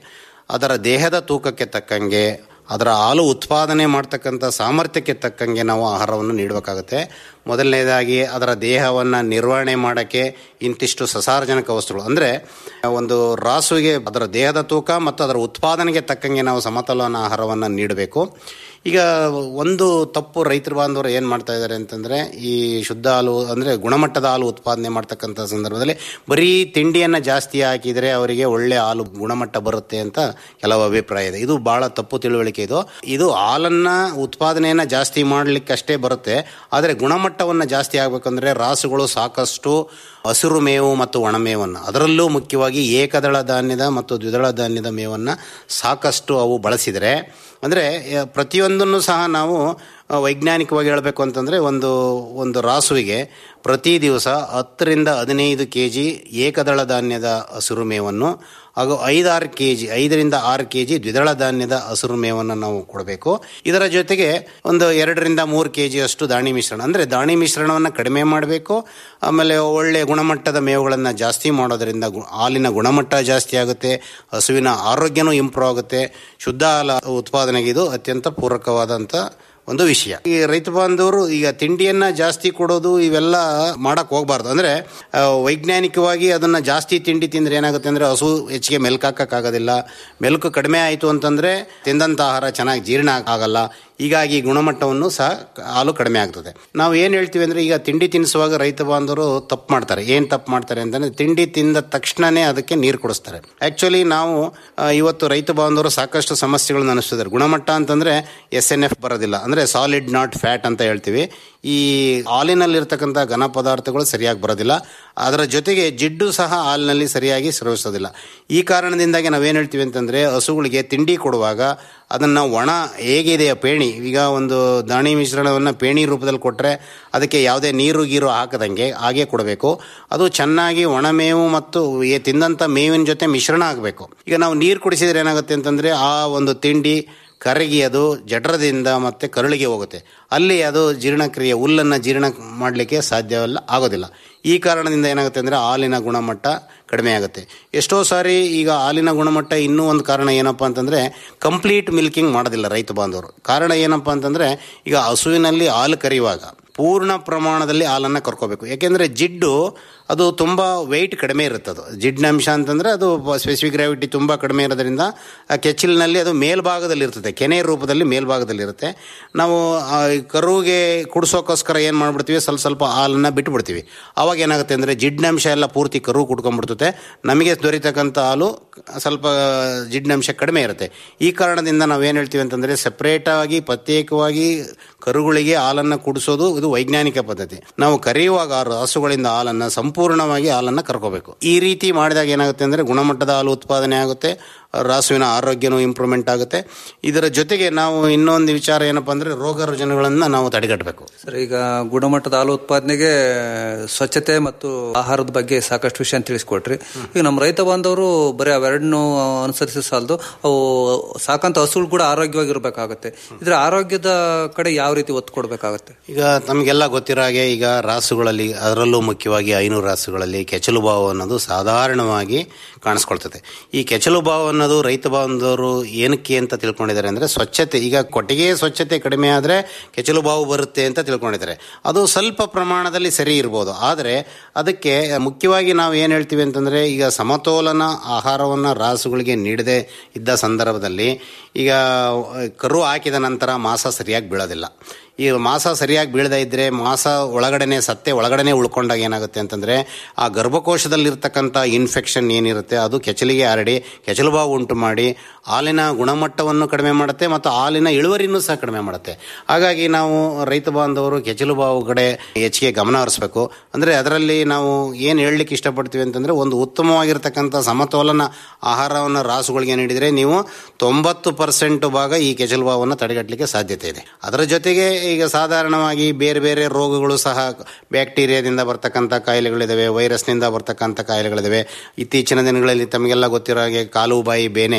ಅದರ ದೇಹದ ತೂಕಕ್ಕೆ ತಕ್ಕಂಗೆ ಅದರ ಹಾಲು ಉತ್ಪಾದನೆ ಮಾಡ್ತಕ್ಕಂಥ ಸಾಮರ್ಥ್ಯಕ್ಕೆ ತಕ್ಕಂಗೆ ನಾವು ಆಹಾರವನ್ನು ನೀಡಬೇಕಾಗುತ್ತೆ ಮೊದಲನೇದಾಗಿ ಅದರ ದೇಹವನ್ನು ನಿರ್ವಹಣೆ ಮಾಡೋಕ್ಕೆ ಇಂತಿಷ್ಟು ಸಸಾರಜನಕ ವಸ್ತುಗಳು ಅಂದರೆ ಒಂದು ರಾಸುವಿಗೆ ಅದರ ದೇಹದ ತೂಕ ಮತ್ತು ಅದರ ಉತ್ಪಾದನೆಗೆ ತಕ್ಕಂಗೆ ನಾವು ಸಮತೋಲನ ಆಹಾರವನ್ನು ನೀಡಬೇಕು ಈಗ ಒಂದು ತಪ್ಪು ರೈತರ ಬಾಂಧವರು ಏನು ಮಾಡ್ತಾ ಇದ್ದಾರೆ ಅಂತಂದರೆ ಈ ಶುದ್ಧ ಹಾಲು ಅಂದರೆ ಗುಣಮಟ್ಟದ ಹಾಲು ಉತ್ಪಾದನೆ ಮಾಡ್ತಕ್ಕಂಥ ಸಂದರ್ಭದಲ್ಲಿ ಬರೀ ತಿಂಡಿಯನ್ನು ಜಾಸ್ತಿ ಹಾಕಿದರೆ ಅವರಿಗೆ ಒಳ್ಳೆ ಹಾಲು ಗುಣಮಟ್ಟ ಬರುತ್ತೆ ಅಂತ ಕೆಲವು ಅಭಿಪ್ರಾಯ ಇದೆ ಇದು ಭಾಳ ತಪ್ಪು ತಿಳುವಳಿಕೆ ಇದು ಇದು ಹಾಲನ್ನು ಉತ್ಪಾದನೆಯನ್ನು ಜಾಸ್ತಿ ಮಾಡಲಿಕ್ಕೆ ಅಷ್ಟೇ ಬರುತ್ತೆ ಆದರೆ ಗುಣಮಟ್ಟವನ್ನು ಜಾಸ್ತಿ ಆಗಬೇಕಂದ್ರೆ ರಾಸುಗಳು ಸಾಕಷ್ಟು ಹಸಿರು ಮೇವು ಮತ್ತು ಒಣಮೇವನ್ನು ಅದರಲ್ಲೂ ಮುಖ್ಯವಾಗಿ ಏಕದಳ ಧಾನ್ಯದ ಮತ್ತು ದ್ವಿದಳ ಧಾನ್ಯದ ಮೇವನ್ನು ಸಾಕಷ್ಟು ಅವು ಬಳಸಿದರೆ ಅಂದರೆ ಪ್ರತಿಯೊಂದನ್ನು ಸಹ ನಾವು ಆ, ವೈಜ್ಞಾನಿಕವಾಗಿ ಹೇಳಬೇಕು ಅಂತಂದರೆ ಒಂದು ಒಂದು ರಾಸುವಿಗೆ ಪ್ರತಿ ದಿವಸ ಹತ್ತರಿಂದ ಹದಿನೈದು ಕೆ ಜಿ ಏಕದಳ ಧಾನ್ಯದ ಹಸಿರು ಮೇವನ್ನು ಹಾಗೂ ಐದಾರು ಕೆ ಜಿ ಐದರಿಂದ ಆರು ಕೆ ಜಿ ದ್ವಿದಳ ಧಾನ್ಯದ ಹಸಿರು ಮೇವನ್ನು ನಾವು ಕೊಡಬೇಕು ಇದರ ಜೊತೆಗೆ ಒಂದು ಎರಡರಿಂದ ಮೂರು ಕೆ ಜಿಯಷ್ಟು ದಾಣಿ ಮಿಶ್ರಣ ಅಂದರೆ ದಾಣಿ ಮಿಶ್ರಣವನ್ನು ಕಡಿಮೆ ಮಾಡಬೇಕು ಆಮೇಲೆ ಒಳ್ಳೆಯ ಗುಣಮಟ್ಟದ ಮೇವುಗಳನ್ನು ಜಾಸ್ತಿ ಮಾಡೋದರಿಂದ ಗು- ಹಾಲಿನ ಗುಣಮಟ್ಟ ಜಾಸ್ತಿ ಆಗುತ್ತೆ ಹಸುವಿನ ಆರೋಗ್ಯನೂ ಇಂಪ್ರೂವ್ ಆಗುತ್ತೆ ಶುದ್ಧ ಹಾಲ ಉತ್ಪಾದನೆಗೆ ಇದು ಅತ್ಯಂತ ಪೂರಕವಾದಂಥ ಒಂದು ವಿಷಯ ಈ ರೈತ ಬಾಂಧವರು ಈಗ ತಿಂಡಿಯನ್ನ ಜಾಸ್ತಿ ಕೊಡೋದು ಇವೆಲ್ಲ ಮಾಡಕ್ ಹೋಗ್ಬಾರ್ದು ಅಂದ್ರೆ ಆ, ವೈಜ್ಞಾನಿಕವಾಗಿ ಅದನ್ನ ಜಾಸ್ತಿ ತಿಂಡಿ ತಿಂದ್ರೆ ಏನಾಗುತ್ತೆ ಅಂದ್ರೆ ಹಸು ಹೆಚ್ಚಿಗೆ ಮೆಲ್ಕ್ ಹಾಕಕ್ಕಾಗೋದಿಲ್ಲ ಮೆಲ್ಕು ಕಡಿಮೆ ಆಯಿತು ಅಂತಂದ್ರೆ ತಿಂದಂತ ಆಹಾರ ಚೆನ್ನಾಗಿ ಜೀರ್ಣ ಆಗಲ್ಲ ಹೀಗಾಗಿ ಗುಣಮಟ್ಟವನ್ನು ಸಹ ಹಾಲು ಕಡಿಮೆ ಆಗ್ತದೆ ನಾವು ಏನು ಹೇಳ್ತೀವಿ ಅಂದರೆ ಈಗ ತಿಂಡಿ ತಿನ್ನಿಸುವಾಗ ರೈತ ಬಾಂಧವರು ತಪ್ಪು ಮಾಡ್ತಾರೆ ಏನು ತಪ್ಪು ಮಾಡ್ತಾರೆ ಅಂತಂದರೆ ತಿಂಡಿ ತಿಂದ ತಕ್ಷಣನೇ ಅದಕ್ಕೆ ನೀರು ಕುಡಿಸ್ತಾರೆ ಆ್ಯಕ್ಚುಲಿ ನಾವು ಆ, ಇವತ್ತು ರೈತ ಬಾಂಧವರು ಸಾಕಷ್ಟು ಸಮಸ್ಯೆಗಳನ್ನು ಅನಿಸ್ತಿದ್ದಾರೆ ಗುಣಮಟ್ಟ ಅಂತಂದರೆ ಎಸ್ ಎನ್ ಎಫ್ ಬರೋದಿಲ್ಲ ಅಂದರೆ ಸಾಲಿಡ್ ನಾಟ್ ಫ್ಯಾಟ್ ಅಂತ ಹೇಳ್ತೀವಿ ಈ ಹಾಲಿನಲ್ಲಿರ್ತಕ್ಕಂಥ ಘನ ಪದಾರ್ಥಗಳು ಸರಿಯಾಗಿ ಬರೋದಿಲ್ಲ ಅದರ ಜೊತೆಗೆ ಜಿಡ್ಡು ಸಹ ಹಾಲಿನಲ್ಲಿ ಸರಿಯಾಗಿ ಸ್ರವಿಸೋದಿಲ್ಲ ಈ ಕಾರಣದಿಂದಾಗಿ ನಾವೇನು ಹೇಳ್ತೀವಿ ಅಂತಂದರೆ ಹಸುಗಳಿಗೆ ತಿಂಡಿ ಕೊಡುವಾಗ ಅದನ್ನು ಒಣ ಹೇಗಿದೆ ಆ ಪೇಣಿ ಈಗ ಒಂದು ದಾಣಿ ಮಿಶ್ರಣವನ್ನು ಪೇಣಿ ರೂಪದಲ್ಲಿ ಕೊಟ್ಟರೆ ಅದಕ್ಕೆ ಯಾವುದೇ ನೀರು ಗೀರು ಹಾಕದಂಗೆ ಹಾಗೆ ಕೊಡಬೇಕು ಅದು ಚೆನ್ನಾಗಿ ಒಣ ಮೇವು ಮತ್ತು ಈ ತಿಂದಂಥ ಮೇವಿನ ಜೊತೆ ಮಿಶ್ರಣ ಆಗಬೇಕು ಈಗ ನಾವು ನೀರು ಕುಡಿಸಿದ್ರೆ ಏನಾಗುತ್ತೆ ಅಂತಂದರೆ ಆ ಒಂದು ತಿಂಡಿ ಕರಗಿ ಅದು ಜಠರದಿಂದ ಮತ್ತು ಕರುಳಿಗೆ ಹೋಗುತ್ತೆ ಅಲ್ಲಿ ಅದು ಜೀರ್ಣಕ್ರಿಯೆ ಹುಲ್ಲನ್ನು ಜೀರ್ಣ ಮಾಡಲಿಕ್ಕೆ ಸಾಧ್ಯವಲ್ಲ ಆಗೋದಿಲ್ಲ ಈ ಕಾರಣದಿಂದ ಏನಾಗುತ್ತೆ ಅಂದರೆ ಹಾಲಿನ ಗುಣಮಟ್ಟ ಕಡಿಮೆ ಆಗುತ್ತೆ ಎಷ್ಟೋ ಸಾರಿ ಈಗ ಹಾಲಿನ ಗುಣಮಟ್ಟ ಇನ್ನೂ ಒಂದು ಕಾರಣ ಏನಪ್ಪ ಅಂತಂದರೆ ಕಂಪ್ಲೀಟ್ ಮಿಲ್ಕಿಂಗ್ ಮಾಡೋದಿಲ್ಲ ರೈತ ಬಾಂಧವರು ಕಾರಣ ಏನಪ್ಪ ಅಂತಂದರೆ ಈಗ ಹಸುವಿನಲ್ಲಿ ಹಾಲು ಕರೆಯುವಾಗ ಪೂರ್ಣ ಪ್ರಮಾಣದಲ್ಲಿ ಹಾಲನ್ನು ಕರ್ಕೋಬೇಕು ಯಾಕೆಂದರೆ ಜಿಡ್ಡು ಅದು ತುಂಬ ವೆಯ್ಟ್ ಕಡಿಮೆ ಇರುತ್ತೆ ಅದು ಜಿಡ್ನಂಶ ಅಂತಂದರೆ ಅದು ಸ್ಪೆಸಿಫಿಕ್ ಗ್ರಾವಿಟಿ ತುಂಬ ಕಡಿಮೆ ಇರೋದ್ರಿಂದ ಆ ಕೆಚ್ಚಲಿನಲ್ಲಿ ಅದು ಮೇಲ್ಭಾಗದಲ್ಲಿ ಇರ್ತದೆ ಕೆನೆ ರೂಪದಲ್ಲಿ ಮೇಲ್ಭಾಗದಲ್ಲಿ ಇರುತ್ತೆ ನಾವು ಆ ಕರುವಿಗೆ ಕುಡಿಸೋಕ್ಕೋಸ್ಕರ ಏನು ಮಾಡ್ಬಿಡ್ತೀವಿ ಸ್ವಲ್ಪ ಸ್ವಲ್ಪ ಹಾಲನ್ನು ಬಿಟ್ಬಿಡ್ತೀವಿ ಆವಾಗ ಏನಾಗುತ್ತೆ ಅಂದರೆ ಜಿಡ್ನಂಶ ಎಲ್ಲ ಪೂರ್ತಿ ಕರು ಕುಡ್ಕೊಂಡ್ಬಿಡ್ತದೆ ನಮಗೆ ದೊರೀತಕ್ಕಂಥ ಹಾಲು ಸ್ವಲ್ಪ ಜಿಡ್ನಂಶ ಕಡಿಮೆ ಇರುತ್ತೆ ಈ ಕಾರಣದಿಂದ ನಾವೇನು ಹೇಳ್ತೀವಿ ಅಂತಂದರೆ ಸಪ್ರೇಟಾಗಿ ಪ್ರತ್ಯೇಕವಾಗಿ ಕರುಗಳಿಗೆ ಹಾಲನ್ನು ಕುಡಿಸೋದು ಇದು ವೈಜ್ಞಾನಿಕ ಪದ್ಧತಿ ನಾವು ಕರೆಯುವಾಗ ಆ ಹಸುಗಳಿಂದ ಹಾಲನ್ನು ಸಂಪೂರ್ಣವಾಗಿ ಹಾಲನ್ನು ಕರ್ಕೋಬೇಕು ಈ ರೀತಿ ಮಾಡಿದಾಗ ಏನಾಗುತ್ತೆ ಅಂದರೆ ಗುಣಮಟ್ಟದ ಹಾಲು ಉತ್ಪಾದನೆ ಆಗುತ್ತೆ ರಾಸುವಿನ ಆರೋಗ್ಯನೂ ಇಂಪ್ರೂವ್ಮೆಂಟ್ ಆಗುತ್ತೆ ಇದರ ಜೊತೆಗೆ ನಾವು ಇನ್ನೊಂದು ವಿಚಾರ ಏನಪ್ಪ ಅಂದರೆ ರೋಗ ರುಜಿನಗಳನ್ನು ನಾವು ತಡೆಗಟ್ಟಬೇಕು ಸರ್ ಈಗ ಗುಣಮಟ್ಟದ ಹಾಲು ಉತ್ಪಾದನೆಗೆ ಸ್ವಚ್ಛತೆ ಮತ್ತು ಆಹಾರದ ಬಗ್ಗೆ ಸಾಕಷ್ಟು ವಿಷಯ ತಿಳಿಸ್ಕೊಟ್ರಿ ಈಗ ನಮ್ಮ ರೈತ ಬಾಂಧವರು ಬರೀ ಅವೆರಡನ್ನು ಅನುಸರಿಸಿ ಸಾಲದು ಅವು ಸಾಕಂತ ಹಸುಗಳು ಕೂಡ ಆರೋಗ್ಯವಾಗಿರ್ಬೇಕಾಗತ್ತೆ ಇದ್ರ ಆರೋಗ್ಯದ ಕಡೆ ಯಾವ ರೀತಿ ಒತ್ತು ಕೊಡಬೇಕಾಗತ್ತೆ ಈಗ ನಮಗೆಲ್ಲ ಗೊತ್ತಿರೋ ಹಾಗೆ ಈಗ ರಾಸುಗಳಲ್ಲಿ ಅದರಲ್ಲೂ ಮುಖ್ಯವಾಗಿ ಐನೂರು ರಾಸುಗಳಲ್ಲಿ ಕೆಚಲು ಬಾವು ಅನ್ನೋದು ಸಾಧಾರಣವಾಗಿ ಕಾಣಿಸ್ಕೊಳ್ತದೆ ಈ ಕೆಚಲು ಬಾವು ಅನ್ನೋದು ರೈತ ಬಾಂಧವರು ಏನಕ್ಕೆ ಅಂತ ತಿಳ್ಕೊಂಡಿದ್ದಾರೆ ಅಂದರೆ ಸ್ವಚ್ಛತೆ ಈಗ ಕೊಟ್ಟಿಗೆ ಸ್ವಚ್ಛತೆ ಕಡಿಮೆ ಆದರೆ ಕೆಚಲು ಬಾವು ಬರುತ್ತೆ ಅಂತ ತಿಳ್ಕೊಂಡಿದ್ದಾರೆ ಅದು ಸ್ವಲ್ಪ ಪ್ರಮಾಣದಲ್ಲಿ ಸರಿ ಇರ್ಬೋದು ಆದರೆ ಅದಕ್ಕೆ ಮುಖ್ಯವಾಗಿ ನಾವು ಏನು ಹೇಳ್ತೀವಿ ಅಂತಂದರೆ ಈಗ ಸಮತೋಲನ ಆಹಾರವನ್ನು ರಾಸುಗಳಿಗೆ ನೀಡದೇ ಇದ್ದ ಸಂದರ್ಭದಲ್ಲಿ ಈಗ ಕರು ಹಾಕಿದ ನಂತರ ಮಾಸ ಸರಿಯಾಗಿ ಬೀಳೋದಿಲ್ಲ ಈ ಮಾಸ ಸರಿಯಾಗಿ ಬೀಳದೇ ಇದ್ದರೆ ಮಾಸ ಒಳಗಡೆನೆ ಸತ್ತೆ ಒಳಗಡೆನೆ ಉಳ್ಕೊಂಡಾಗ ಏನಾಗುತ್ತೆ ಅಂತಂದರೆ ಆ ಗರ್ಭಕೋಶದಲ್ಲಿರ್ತಕ್ಕಂಥ ಇನ್ಫೆಕ್ಷನ್ ಏನಿರುತ್ತೆ ಅದು ಕೆಚಲಿಗೆ ಹರಡಿ ಕೆಚಲು ಬಾವು ಉಂಟು ಮಾಡಿ ಹಾಲಿನ ಗುಣಮಟ್ಟವನ್ನು ಕಡಿಮೆ ಮಾಡುತ್ತೆ ಮತ್ತು ಹಾಲಿನ ಇಳುವರಿನೂ ಸಹ ಕಡಿಮೆ ಮಾಡುತ್ತೆ ಹಾಗಾಗಿ ನಾವು ರೈತ ಬಾಂಧವರು ಕೆಚಲು ಬಾವು ಕಡೆ ಹೆಚ್ಚಿಗೆ ಗಮನ ಹರಿಸ್ಬೇಕು ಅಂದರೆ ಅದರಲ್ಲಿ ನಾವು ಏನು ಹೇಳಲಿಕ್ಕೆ ಇಷ್ಟಪಡ್ತೀವಿ ಅಂತಂದರೆ ಒಂದು ಉತ್ತಮವಾಗಿರ್ತಕ್ಕಂಥ ಸಮತೋಲನ ಆಹಾರವನ್ನು ರಾಸುಗಳಿಗೆ ನೀಡಿದರೆ ನೀವು ತೊಂಬತ್ತು ಪರ್ಸೆಂಟ್ ಭಾಗ ಈ ಕೆಚಲು ಬಾವನ್ನು ತಡೆಗಟ್ಟಲಿಕ್ಕೆ ಸಾಧ್ಯತೆ ಇದೆ ಅದರ ಜೊತೆಗೆ ಈಗ ಸಾಧಾರಣವಾಗಿ ಬೇರೆ ಬೇರೆ ರೋಗಗಳು ಸಹ ಬ್ಯಾಕ್ಟೀರಿಯಾದಿಂದ ಬರ್ತಕ್ಕಂಥ ಕಾಯಿಲೆಗಳಿದ್ದಾವೆ ವೈರಸ್ನಿಂದ ಬರ್ತಕ್ಕಂಥ ಕಾಯಿಲೆಗಳಿದ್ದಾವೆ ಇತ್ತೀಚಿನ ದಿನಗಳಲ್ಲಿ ತಮಗೆಲ್ಲ ಗೊತ್ತಿರೋ ಹಾಗೆ ಕಾಲು ಬಾಯಿ ಬೇನೆ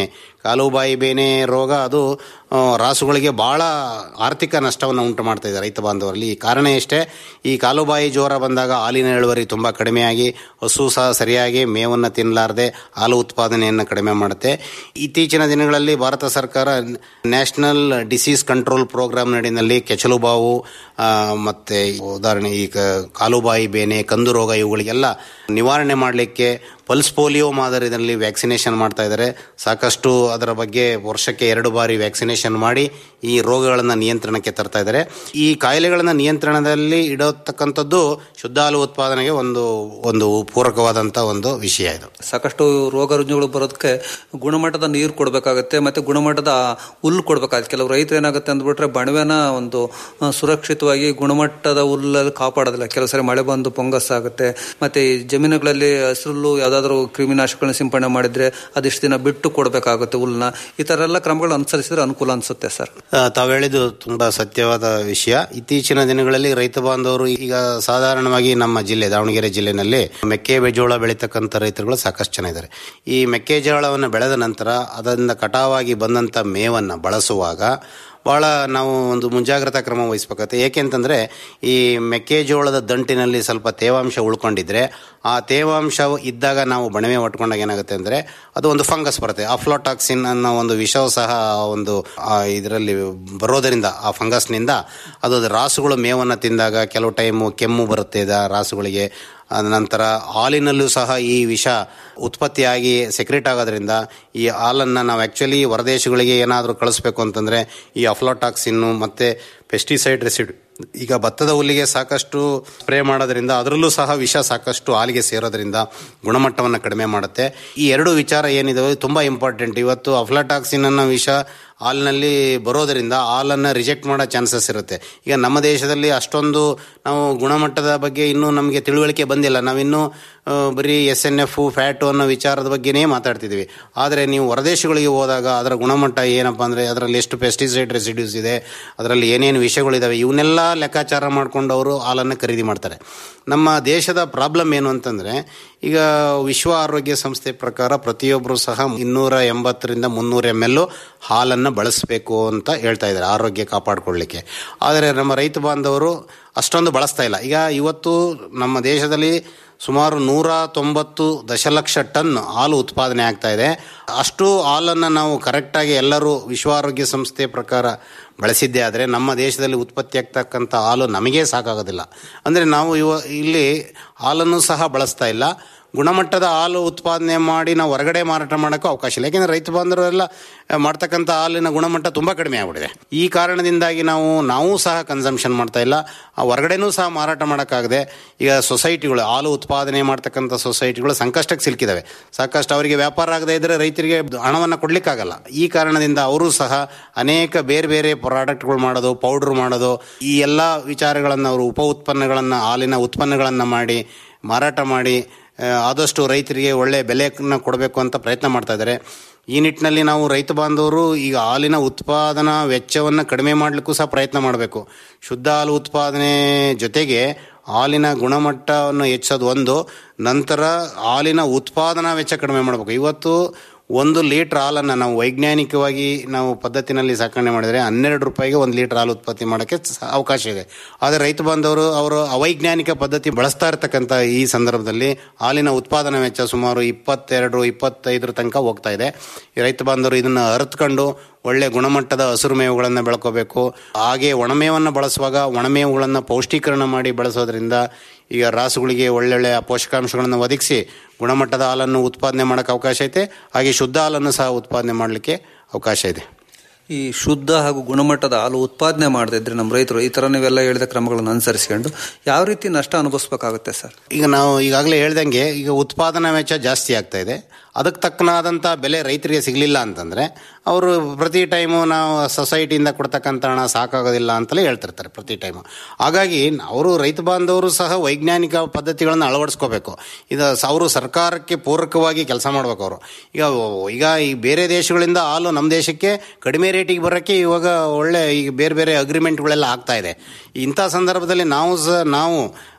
ಕಾಲುಬಾಯಿ ಬೇನೆ ರೋಗ ಅದು ಆ, ರಾಸುಗಳಿಗೆ ಬಹಳ ಆರ್ಥಿಕ ನಷ್ಟವನ್ನು ಉಂಟು ಮಾಡ್ತಾ ಇದೆ ರೈತ ಬಾಂಧವರಲ್ಲಿ ಈ ಕಾರಣ ಎಷ್ಟೇ ಈ ಕಾಲುಬಾಯಿ ಜ್ವರ ಬಂದಾಗ ಹಾಲಿನ ಇಳುವರಿ ತುಂಬ ಕಡಿಮೆಯಾಗಿ ಹಸು ಸಹ ಸರಿಯಾಗಿ ಮೇವನ್ನು ತಿನ್ನಲಾರದೆ ಹಾಲು ಉತ್ಪಾದನೆಯನ್ನು ಕಡಿಮೆ ಮಾಡುತ್ತೆ ಇತ್ತೀಚಿನ ದಿನಗಳಲ್ಲಿ ಭಾರತ ಸರ್ಕಾರ ನ್ಯಾಷನಲ್ ಡಿಸೀಸ್ ಕಂಟ್ರೋಲ್ ಪ್ರೋಗ್ರಾಮ್ ನಡಿನಲ್ಲಿ ಕೆಚಲುಬಾವು ಆ, ಮತ್ತೆ ಉದಾಹರಣೆ ಈ ಕ- ಕಾಲುಬಾಯಿ ಬೇನೆ ಕಂದು ರೋಗ ಇವುಗಳಿಗೆಲ್ಲ ನಿವಾರಣೆ ಮಾಡಲಿಕ್ಕೆ ಪಲ್ಸ್ ಪೋಲಿಯೋ ಮಾದರಿಯಲ್ಲಿ ವ್ಯಾಕ್ಸಿನೇಷನ್ ಮಾಡ್ತಾ ಇದ್ದಾರೆ ಸಾಕಷ್ಟು ಅದರ ಬಗ್ಗೆ ವರ್ಷಕ್ಕೆ ಎರಡು ಬಾರಿ ವ್ಯಾಕ್ಸಿನೇಷನ್ ಮಾಡಿ ಈ ರೋಗಗಳನ್ನು ನಿಯಂತ್ರಣಕ್ಕೆ ತರ್ತಾ ಇದ್ದಾರೆ ಈ ಕಾಯಿಲೆಗಳನ್ನು ನಿಯಂತ್ರಣದಲ್ಲಿ ಇಡತಕ್ಕಂಥದ್ದು ಶುದ್ಧ ಹಾಲು ಉತ್ಪಾದನೆಗೆ ಒಂದು ಒಂದು ಪೂರಕವಾದಂಥ ಒಂದು ವಿಷಯ ಇದು ಸಾಕಷ್ಟು ರೋಗ ರುಜಿನಗಳು ಬರೋದಕ್ಕೆ ಗುಣಮಟ್ಟದ ನೀರು ಕೊಡಬೇಕಾಗತ್ತೆ ಮತ್ತೆ ಗುಣಮಟ್ಟದ ಹುಲ್ಲು ಕೊಡಬೇಕಾಗುತ್ತೆ ಕೆಲವು ರೈತರು ಏನಾಗುತ್ತೆ ಅಂದ್ಬಿಟ್ರೆ ಬಣವೆನ ಒಂದು ಆ, ಸುರಕ್ಷಿತವಾಗಿ ಗುಣಮಟ್ಟದ ಹುಲ್ಲಲ್ಲಿ ಕಾಪಾಡೋದಿಲ್ಲ ಕೆಲವು ಸರಿ ಮಳೆ ಬಂದು ಪೊಂಗಸ್ ಆಗುತ್ತೆ ಮತ್ತೆ ಈ ಜಮೀನುಗಳಲ್ಲಿ ಹಸಿರುಲ್ಲು ಯಾವ್ದಾದ್ರು ಕ್ರಿಮಿನಾಶಕಗಳನ್ನ ಸಿಂಪಡಣೆ ಮಾಡಿದ್ರೆ ಅದಿಷ್ಟು ದಿನ ಬಿಟ್ಟು ಕೊಡಬೇಕಾಗುತ್ತೆ ಹುಲ್ಲನ್ನ ಈ ತರ ಎಲ್ಲ ಕ್ರಮಗಳು ಅನುಸರಿಸಿದ್ರೆ ಅನುಕೂಲ ಅನ್ಸುತ್ತೆ ಸರ್ ಆ, ತಾವು ಹೇಳಿದ್ದು ತುಂಬಾ ಸತ್ಯವಾದ ವಿಷಯ ಇತ್ತೀಚಿನ ದಿನಗಳಲ್ಲಿ ರೈತ ಬಾಂಧವರು ಈಗ ಸಾಧಾರಣವಾಗಿ ನಮ್ಮ ಜಿಲ್ಲೆ ದಾವಣಗೆರೆ ಜಿಲ್ಲೆನಲ್ಲಿ ಮೆಕ್ಕೆಜೋಳ ಬೆಳೀತಕ್ಕಂಥ ರೈತರುಗಳು ಸಾಕಷ್ಟು ಜನ ಇದ್ದಾರೆ ಈ ಮೆಕ್ಕೆಜೋಳವನ್ನು ಬೆಳೆದ ನಂತರ ಅದರಿಂದ ಕಟಾವಾಗಿ ಬಂದಂಥ ಮೇವನ್ನು ಬಳಸುವಾಗ ಬಹಳ ನಾವು ಒಂದು ಮುಂಜಾಗ್ರತಾ ಕ್ರಮ ವಹಿಸ್ಬೇಕಾಗುತ್ತೆ ಏಕೆಂತಂದ್ರೆ ಈ ಮೆಕ್ಕೆಜೋಳದ ದಂಟಿನಲ್ಲಿ ಸ್ವಲ್ಪ ತೇವಾಂಶ ಉಳ್ಕೊಂಡಿದ್ರೆ ಆ ತೇವಾಂಶ ಇದ್ದಾಗ ನಾವು ಬಣವೆ ಒಟ್ಕೊಂಡಾಗ ಏನಾಗುತ್ತೆ ಅಂದ್ರೆ ಅದು ಒಂದು ಫಂಗಸ್ ಬರುತ್ತೆ ಅಫ್ಲೋಟಾಕ್ಸಿನ್ ಅನ್ನೋ ಒಂದು ವಿಷವು ಸಹ ಒಂದು ಇದರಲ್ಲಿ ಬರೋದರಿಂದ ಆ ಫಂಗಸ್ನಿಂದ ಅದು ರಾಸುಗಳು ಮೇವನ್ನು ತಿಂದಾಗ ಕೆಲವು ಟೈಮು ಕೆಮ್ಮು ಬರುತ್ತೆ ಇದ ರಾಸುಗಳಿಗೆ ಅದ ನಂತರ ಹಾಲಿನಲ್ಲೂ ಸಹ ಈ ವಿಷ ಉತ್ಪತ್ತಿಯಾಗಿ ಸೆಕ್ರೆಟ್ ಆಗೋದ್ರಿಂದ ಈ ಹಾಲನ್ನು ನಾವು ಆ್ಯಕ್ಚುಲಿ ಹೊರದೇಶಗಳಿಗೆ ಏನಾದರೂ ಕಳಿಸ್ಬೇಕು ಅಂತಂದರೆ ಈ ಅಫ್ಲೋಟಾಕ್ಸಿನ್ನು ಮತ್ತು ಪೆಸ್ಟಿಸೈಡ್ ರೆಸಿಡ್ ಈಗ ಭತ್ತದ ಹುಲ್ಲಿಗೆ ಸಾಕಷ್ಟು ಸ್ಪ್ರೇ ಮಾಡೋದ್ರಿಂದ ಅದರಲ್ಲೂ ಸಹ ವಿಷ ಸಾಕಷ್ಟು ಹಾಲಿಗೆ ಸೇರೋದ್ರಿಂದ ಗುಣಮಟ್ಟವನ್ನು ಕಡಿಮೆ ಮಾಡುತ್ತೆ ಈ ಎರಡು ವಿಚಾರ ಏನಿದಾವೆ ತುಂಬ ಇಂಪಾರ್ಟೆಂಟ್ ಇವತ್ತು ಅಫ್ಲಟಾಕ್ಸಿನ್ ಅನ್ನೋ ವಿಷ ಹಾಲಿನಲ್ಲಿ ಬರೋದರಿಂದ ಹಾಲನ್ನು ರಿಜೆಕ್ಟ್ ಮಾಡೋ ಚಾನ್ಸಸ್ ಇರುತ್ತೆ ಈಗ ನಮ್ಮ ದೇಶದಲ್ಲಿ ಅಷ್ಟೊಂದು ನಾವು ಗುಣಮಟ್ಟದ ಬಗ್ಗೆ ಇನ್ನೂ ನಮಗೆ ತಿಳುವಳಿಕೆ ಬಂದಿಲ್ಲ ನಾವಿನ್ನೂ ಆ, ಬರೀ ಎಸ್ ಎನ್ ಎಫ್ ಫ್ಯಾಟು ಅನ್ನೋ ವಿಚಾರದ ಬಗ್ಗೆನೇ ಮಾತಾಡ್ತಿದ್ವಿ ಆದರೆ ನೀವು ಹೊರದೇಶಗಳಿಗೆ ಹೋದಾಗ ಅದರ ಗುಣಮಟ್ಟ ಏನಪ್ಪ ಅಂದರೆ ಅದರಲ್ಲಿ ಎಷ್ಟು ಪೆಸ್ಟಿಸೈಡ್ ರೆಸಿಡ್ಯೂಸ್ ಇದೆ ಅದರಲ್ಲಿ ಏನೇನು ವಿಷಯಗಳಿದಾವೆ ಇವನ್ನೆಲ್ಲ ಲೆಕ್ಕಾಚಾರ ಮಾಡಿಕೊಂಡು ಅವರು ಹಾಲನ್ನು ಖರೀದಿ ಮಾಡ್ತಾರೆ ನಮ್ಮ ದೇಶದ ಪ್ರಾಬ್ಲಮ್ ಏನು ಅಂತಂದರೆ ಈಗ ವಿಶ್ವ ಆರೋಗ್ಯ ಸಂಸ್ಥೆ ಪ್ರಕಾರ ಪ್ರತಿಯೊಬ್ಬರು ಸಹ ಇನ್ನೂರ ಎಂಬತ್ತರಿಂದ ಮುನ್ನೂರ ಎಮ್ ಎಲ್ ಹಾಲನ್ನು ಬಳಸಬೇಕು ಅಂತ ಹೇಳ್ತಾ ಇದ್ದಾರೆ ಆರೋಗ್ಯ ಕಾಪಾಡಿಕೊಳ್ಳಿಕ್ಕೆ ಆದರೆ ನಮ್ಮ ರೈತ ಬಾಂಧವರು ಅಷ್ಟೊಂದು ಬಳಸ್ತಾ ಇಲ್ಲ ಈಗ ಇವತ್ತು ನಮ್ಮ ದೇಶದಲ್ಲಿ ಸುಮಾರು ನೂರ ತೊಂಬತ್ತು ದಶಲಕ್ಷ ಟನ್ ಹಾಲು ಉತ್ಪಾದನೆ ಆಗ್ತಾ ಇದೆ ಅಷ್ಟು ಹಾಲನ್ನು ನಾವು ಕರೆಕ್ಟಾಗಿ ಎಲ್ಲರೂ ವಿಶ್ವ ಆರೋಗ್ಯ ಸಂಸ್ಥೆ ಪ್ರಕಾರ ಬಳಸಿದ್ದೇ ಆದರೆ ನಮ್ಮ ದೇಶದಲ್ಲಿ ಉತ್ಪತ್ತಿ ಆಗ್ತಕ್ಕಂಥ ಹಾಲು ನಮಗೇ ಸಾಕಾಗೋದಿಲ್ಲ ಅಂದರೆ ನಾವು ಇವ ಇಲ್ಲಿ ಹಾಲನ್ನು ಸಹ ಬಳಸ್ತಾ ಇಲ್ಲ ಗುಣಮಟ್ಟದ ಹಾಲು ಉತ್ಪಾದನೆ ಮಾಡಿ ನಾವು ಹೊರಗಡೆ ಮಾರಾಟ ಮಾಡೋಕ್ಕೂ ಅವಕಾಶ ಇಲ್ಲ ಯಾಕೆಂದರೆ ರೈತ ಬಾಂಧವರೆಲ್ಲ ಮಾಡ್ತಕ್ಕಂಥ ಹಾಲಿನ ಗುಣಮಟ್ಟ ತುಂಬ ಕಡಿಮೆ ಆಗ್ಬಿಟ್ಟಿದೆ ಈ ಕಾರಣದಿಂದಾಗಿ ನಾವು ನಾವು ಸಹ ಕನ್ಸಂಪ್ಷನ್ ಮಾಡ್ತಾ ಇಲ್ಲ ಆ ಹೊರಗಡೆನೂ ಸಹ ಮಾರಾಟ ಮಾಡೋಕ್ಕಾಗದೆ ಈಗ ಸೊಸೈಟಿಗಳು ಹಾಲು ಉತ್ಪಾದನೆ ಮಾಡ್ತಕ್ಕಂಥ ಸೊಸೈಟಿಗಳು ಸಂಕಷ್ಟಕ್ಕೆ ಸಿಲುಕಿದ್ದಾವೆ ಸಾಕಷ್ಟು ಅವರಿಗೆ ವ್ಯಾಪಾರ ಆಗದೇ ಇದ್ದರೆ ರೈತರಿಗೆ ಹಣವನ್ನು ಕೊಡ್ಲಿಕ್ಕಾಗಲ್ಲ ಈ ಕಾರಣದಿಂದ ಅವರು ಸಹ ಅನೇಕ ಬೇರೆ ಬೇರೆ ಪ್ರಾಡಕ್ಟ್ಗಳು ಮಾಡೋದು ಪೌಡ್ರ್ ಮಾಡೋದು ಈ ಎಲ್ಲ ವಿಚಾರಗಳನ್ನು ಅವರು ಉಪ ಉತ್ಪನ್ನಗಳನ್ನು ಹಾಲಿನ ಉತ್ಪನ್ನಗಳನ್ನು ಮಾಡಿ ಮಾರಾಟ ಮಾಡಿ ಆ, ಆದಷ್ಟು ರೈತರಿಗೆ ಒಳ್ಳೆಯ ಬೆಲೆಯನ್ನು ಕೊಡಬೇಕು ಅಂತ ಪ್ರಯತ್ನ ಮಾಡ್ತಾ ಇದ್ದಾರೆ ಈ ನಿಟ್ಟಿನಲ್ಲಿ ನಾವು ರೈತ ಬಾಂಧವರು ಈಗ ಹಾಲಿನ ಉತ್ಪಾದನಾ ವೆಚ್ಚವನ್ನು ಕಡಿಮೆ ಮಾಡಲಿಕ್ಕೂ ಸಹ ಪ್ರಯತ್ನ ಮಾಡಬೇಕು ಶುದ್ಧ ಹಾಲು ಉತ್ಪಾದನೆ ಜೊತೆಗೆ ಹಾಲಿನ ಗುಣಮಟ್ಟವನ್ನು ಹೆಚ್ಚೋದು ಒಂದು ನಂತರ ಹಾಲಿನ ಉತ್ಪಾದನಾ ವೆಚ್ಚ ಕಡಿಮೆ ಮಾಡಬೇಕು ಇವತ್ತು ಒಂದು ಲೀಟ್ರ್ ಹಾಲನ್ನು ನಾವು ವೈಜ್ಞಾನಿಕವಾಗಿ ನಾವು ಪದ್ಧತಿನಲ್ಲಿ ಸಾಕಣೆ ಮಾಡಿದರೆ ಹನ್ನೆರಡು ರೂಪಾಯಿಗೆ ಒಂದು ಲೀಟ್ರ್ ಹಾಲು ಉತ್ಪತ್ತಿ ಮಾಡೋಕ್ಕೆ ಸ- ಅವಕಾಶ ಇದೆ ಆದರೆ ರೈತ ಬಾಂಧವರು ಅವರು ಅವೈಜ್ಞಾನಿಕ ಪದ್ಧತಿ ಬಳಸ್ತಾ ಇರತಕ್ಕಂಥ ಈ ಸಂದರ್ಭದಲ್ಲಿ ಹಾಲಿನ ಉತ್ಪಾದನಾ ವೆಚ್ಚ ಸುಮಾರು ಇಪ್ಪತ್ತೆರಡು ಇಪ್ಪತ್ತೈದರ ತನಕ ಹೋಗ್ತಾ ಇದೆ ಈ ರೈತ ಬಾಂಧವರು ಇದನ್ನು ಅರಿತುಕೊಂಡು ಒಳ್ಳೆ ಗುಣಮಟ್ಟದ ಹಸಿರು ಮೇವುಗಳನ್ನು ಬೆಳ್ಕೋಬೇಕು ಹಾಗೆ ಒಣಮೇವನ್ನು ಬಳಸುವಾಗ ಒಣಮೇವುಗಳನ್ನು ಪೌಷ್ಟೀಕರಣ ಮಾಡಿ ಬಳಸೋದ್ರಿಂದ ಈಗ ರಾಸುಗಳಿಗೆ ಒಳ್ಳೊಳ್ಳೆ ಪೋಷಕಾಂಶಗಳನ್ನು ಒದಗಿಸಿ ಗುಣಮಟ್ಟದ ಹಾಲನ್ನು ಉತ್ಪಾದನೆ ಮಾಡೋಕ್ಕೆ ಅವಕಾಶ ಐತೆ ಹಾಗೆ ಶುದ್ಧ ಹಾಲನ್ನು ಸಹ ಉತ್ಪಾದನೆ ಮಾಡಲಿಕ್ಕೆ ಅವಕಾಶ ಇದೆ ಈ ಶುದ್ಧ ಹಾಗೂ ಗುಣಮಟ್ಟದ ಹಾಲು ಉತ್ಪಾದನೆ ಮಾಡದೇ ಇದ್ರೆ ನಮ್ಮ ರೈತರು ಈ ತರ ನೀವೆಲ್ಲ ಹೇಳಿದ ಕ್ರಮಗಳನ್ನು ಅನುಸರಿಸಿಕೊಂಡು ಯಾವ ರೀತಿ ನಷ್ಟ ಅನುಭವಿಸ್ಬೇಕಾಗುತ್ತೆ ಸರ್ ಈಗ ನಾವು ಈಗಾಗಲೇ ಹೇಳ್ದಂಗೆ ಈಗ ಉತ್ಪಾದನಾ ವೆಚ್ಚ ಜಾಸ್ತಿ ಆಗ್ತಾ ಇದೆ ಅದಕ್ಕೆ ತಕ್ಕನಾದಂಥ ಬೆಲೆ ರೈತರಿಗೆ ಸಿಗಲಿಲ್ಲ ಅಂತಂದರೆ ಅವರು ಪ್ರತಿ ಟೈಮು ನಾವು ಸೊಸೈಟಿಯಿಂದ ಕೊಡ್ತಕ್ಕಂಥ ಹಣ ಸಾಕಾಗೋದಿಲ್ಲ ಅಂತಲೇ ಹೇಳ್ತಿರ್ತಾರೆ ಪ್ರತಿ ಟೈಮು ಹಾಗಾಗಿ ಅವರು ರೈತ ಬಾಂಧವರು ಸಹ ವೈಜ್ಞಾನಿಕ ಪದ್ಧತಿಗಳನ್ನು ಅಳವಡಿಸ್ಕೋಬೇಕು ಇದು ಸ- ಅವರು ಸರ್ಕಾರಕ್ಕೆ ಪೂರಕವಾಗಿ ಕೆಲಸ ಮಾಡ್ಬೇಕು ಅವರು ಈಗ ಈಗ ಈ ಬೇರೆ ದೇಶಗಳಿಂದ ಹಾಲು ನಮ್ಮ ದೇಶಕ್ಕೆ ಕಡಿಮೆ ರೇಟಿಗೆ ಬರೋಕ್ಕೆ ಇವಾಗ ಒಳ್ಳೆ ಈಗ ಬೇರೆ ಬೇರೆ ಅಗ್ರಿಮೆಂಟ್ಗಳೆಲ್ಲ ಆಗ್ತಾ ಇದೆ ಇಂಥ ಸಂದರ್ಭದಲ್ಲಿ ನಾವು ಸಹ ನಾವು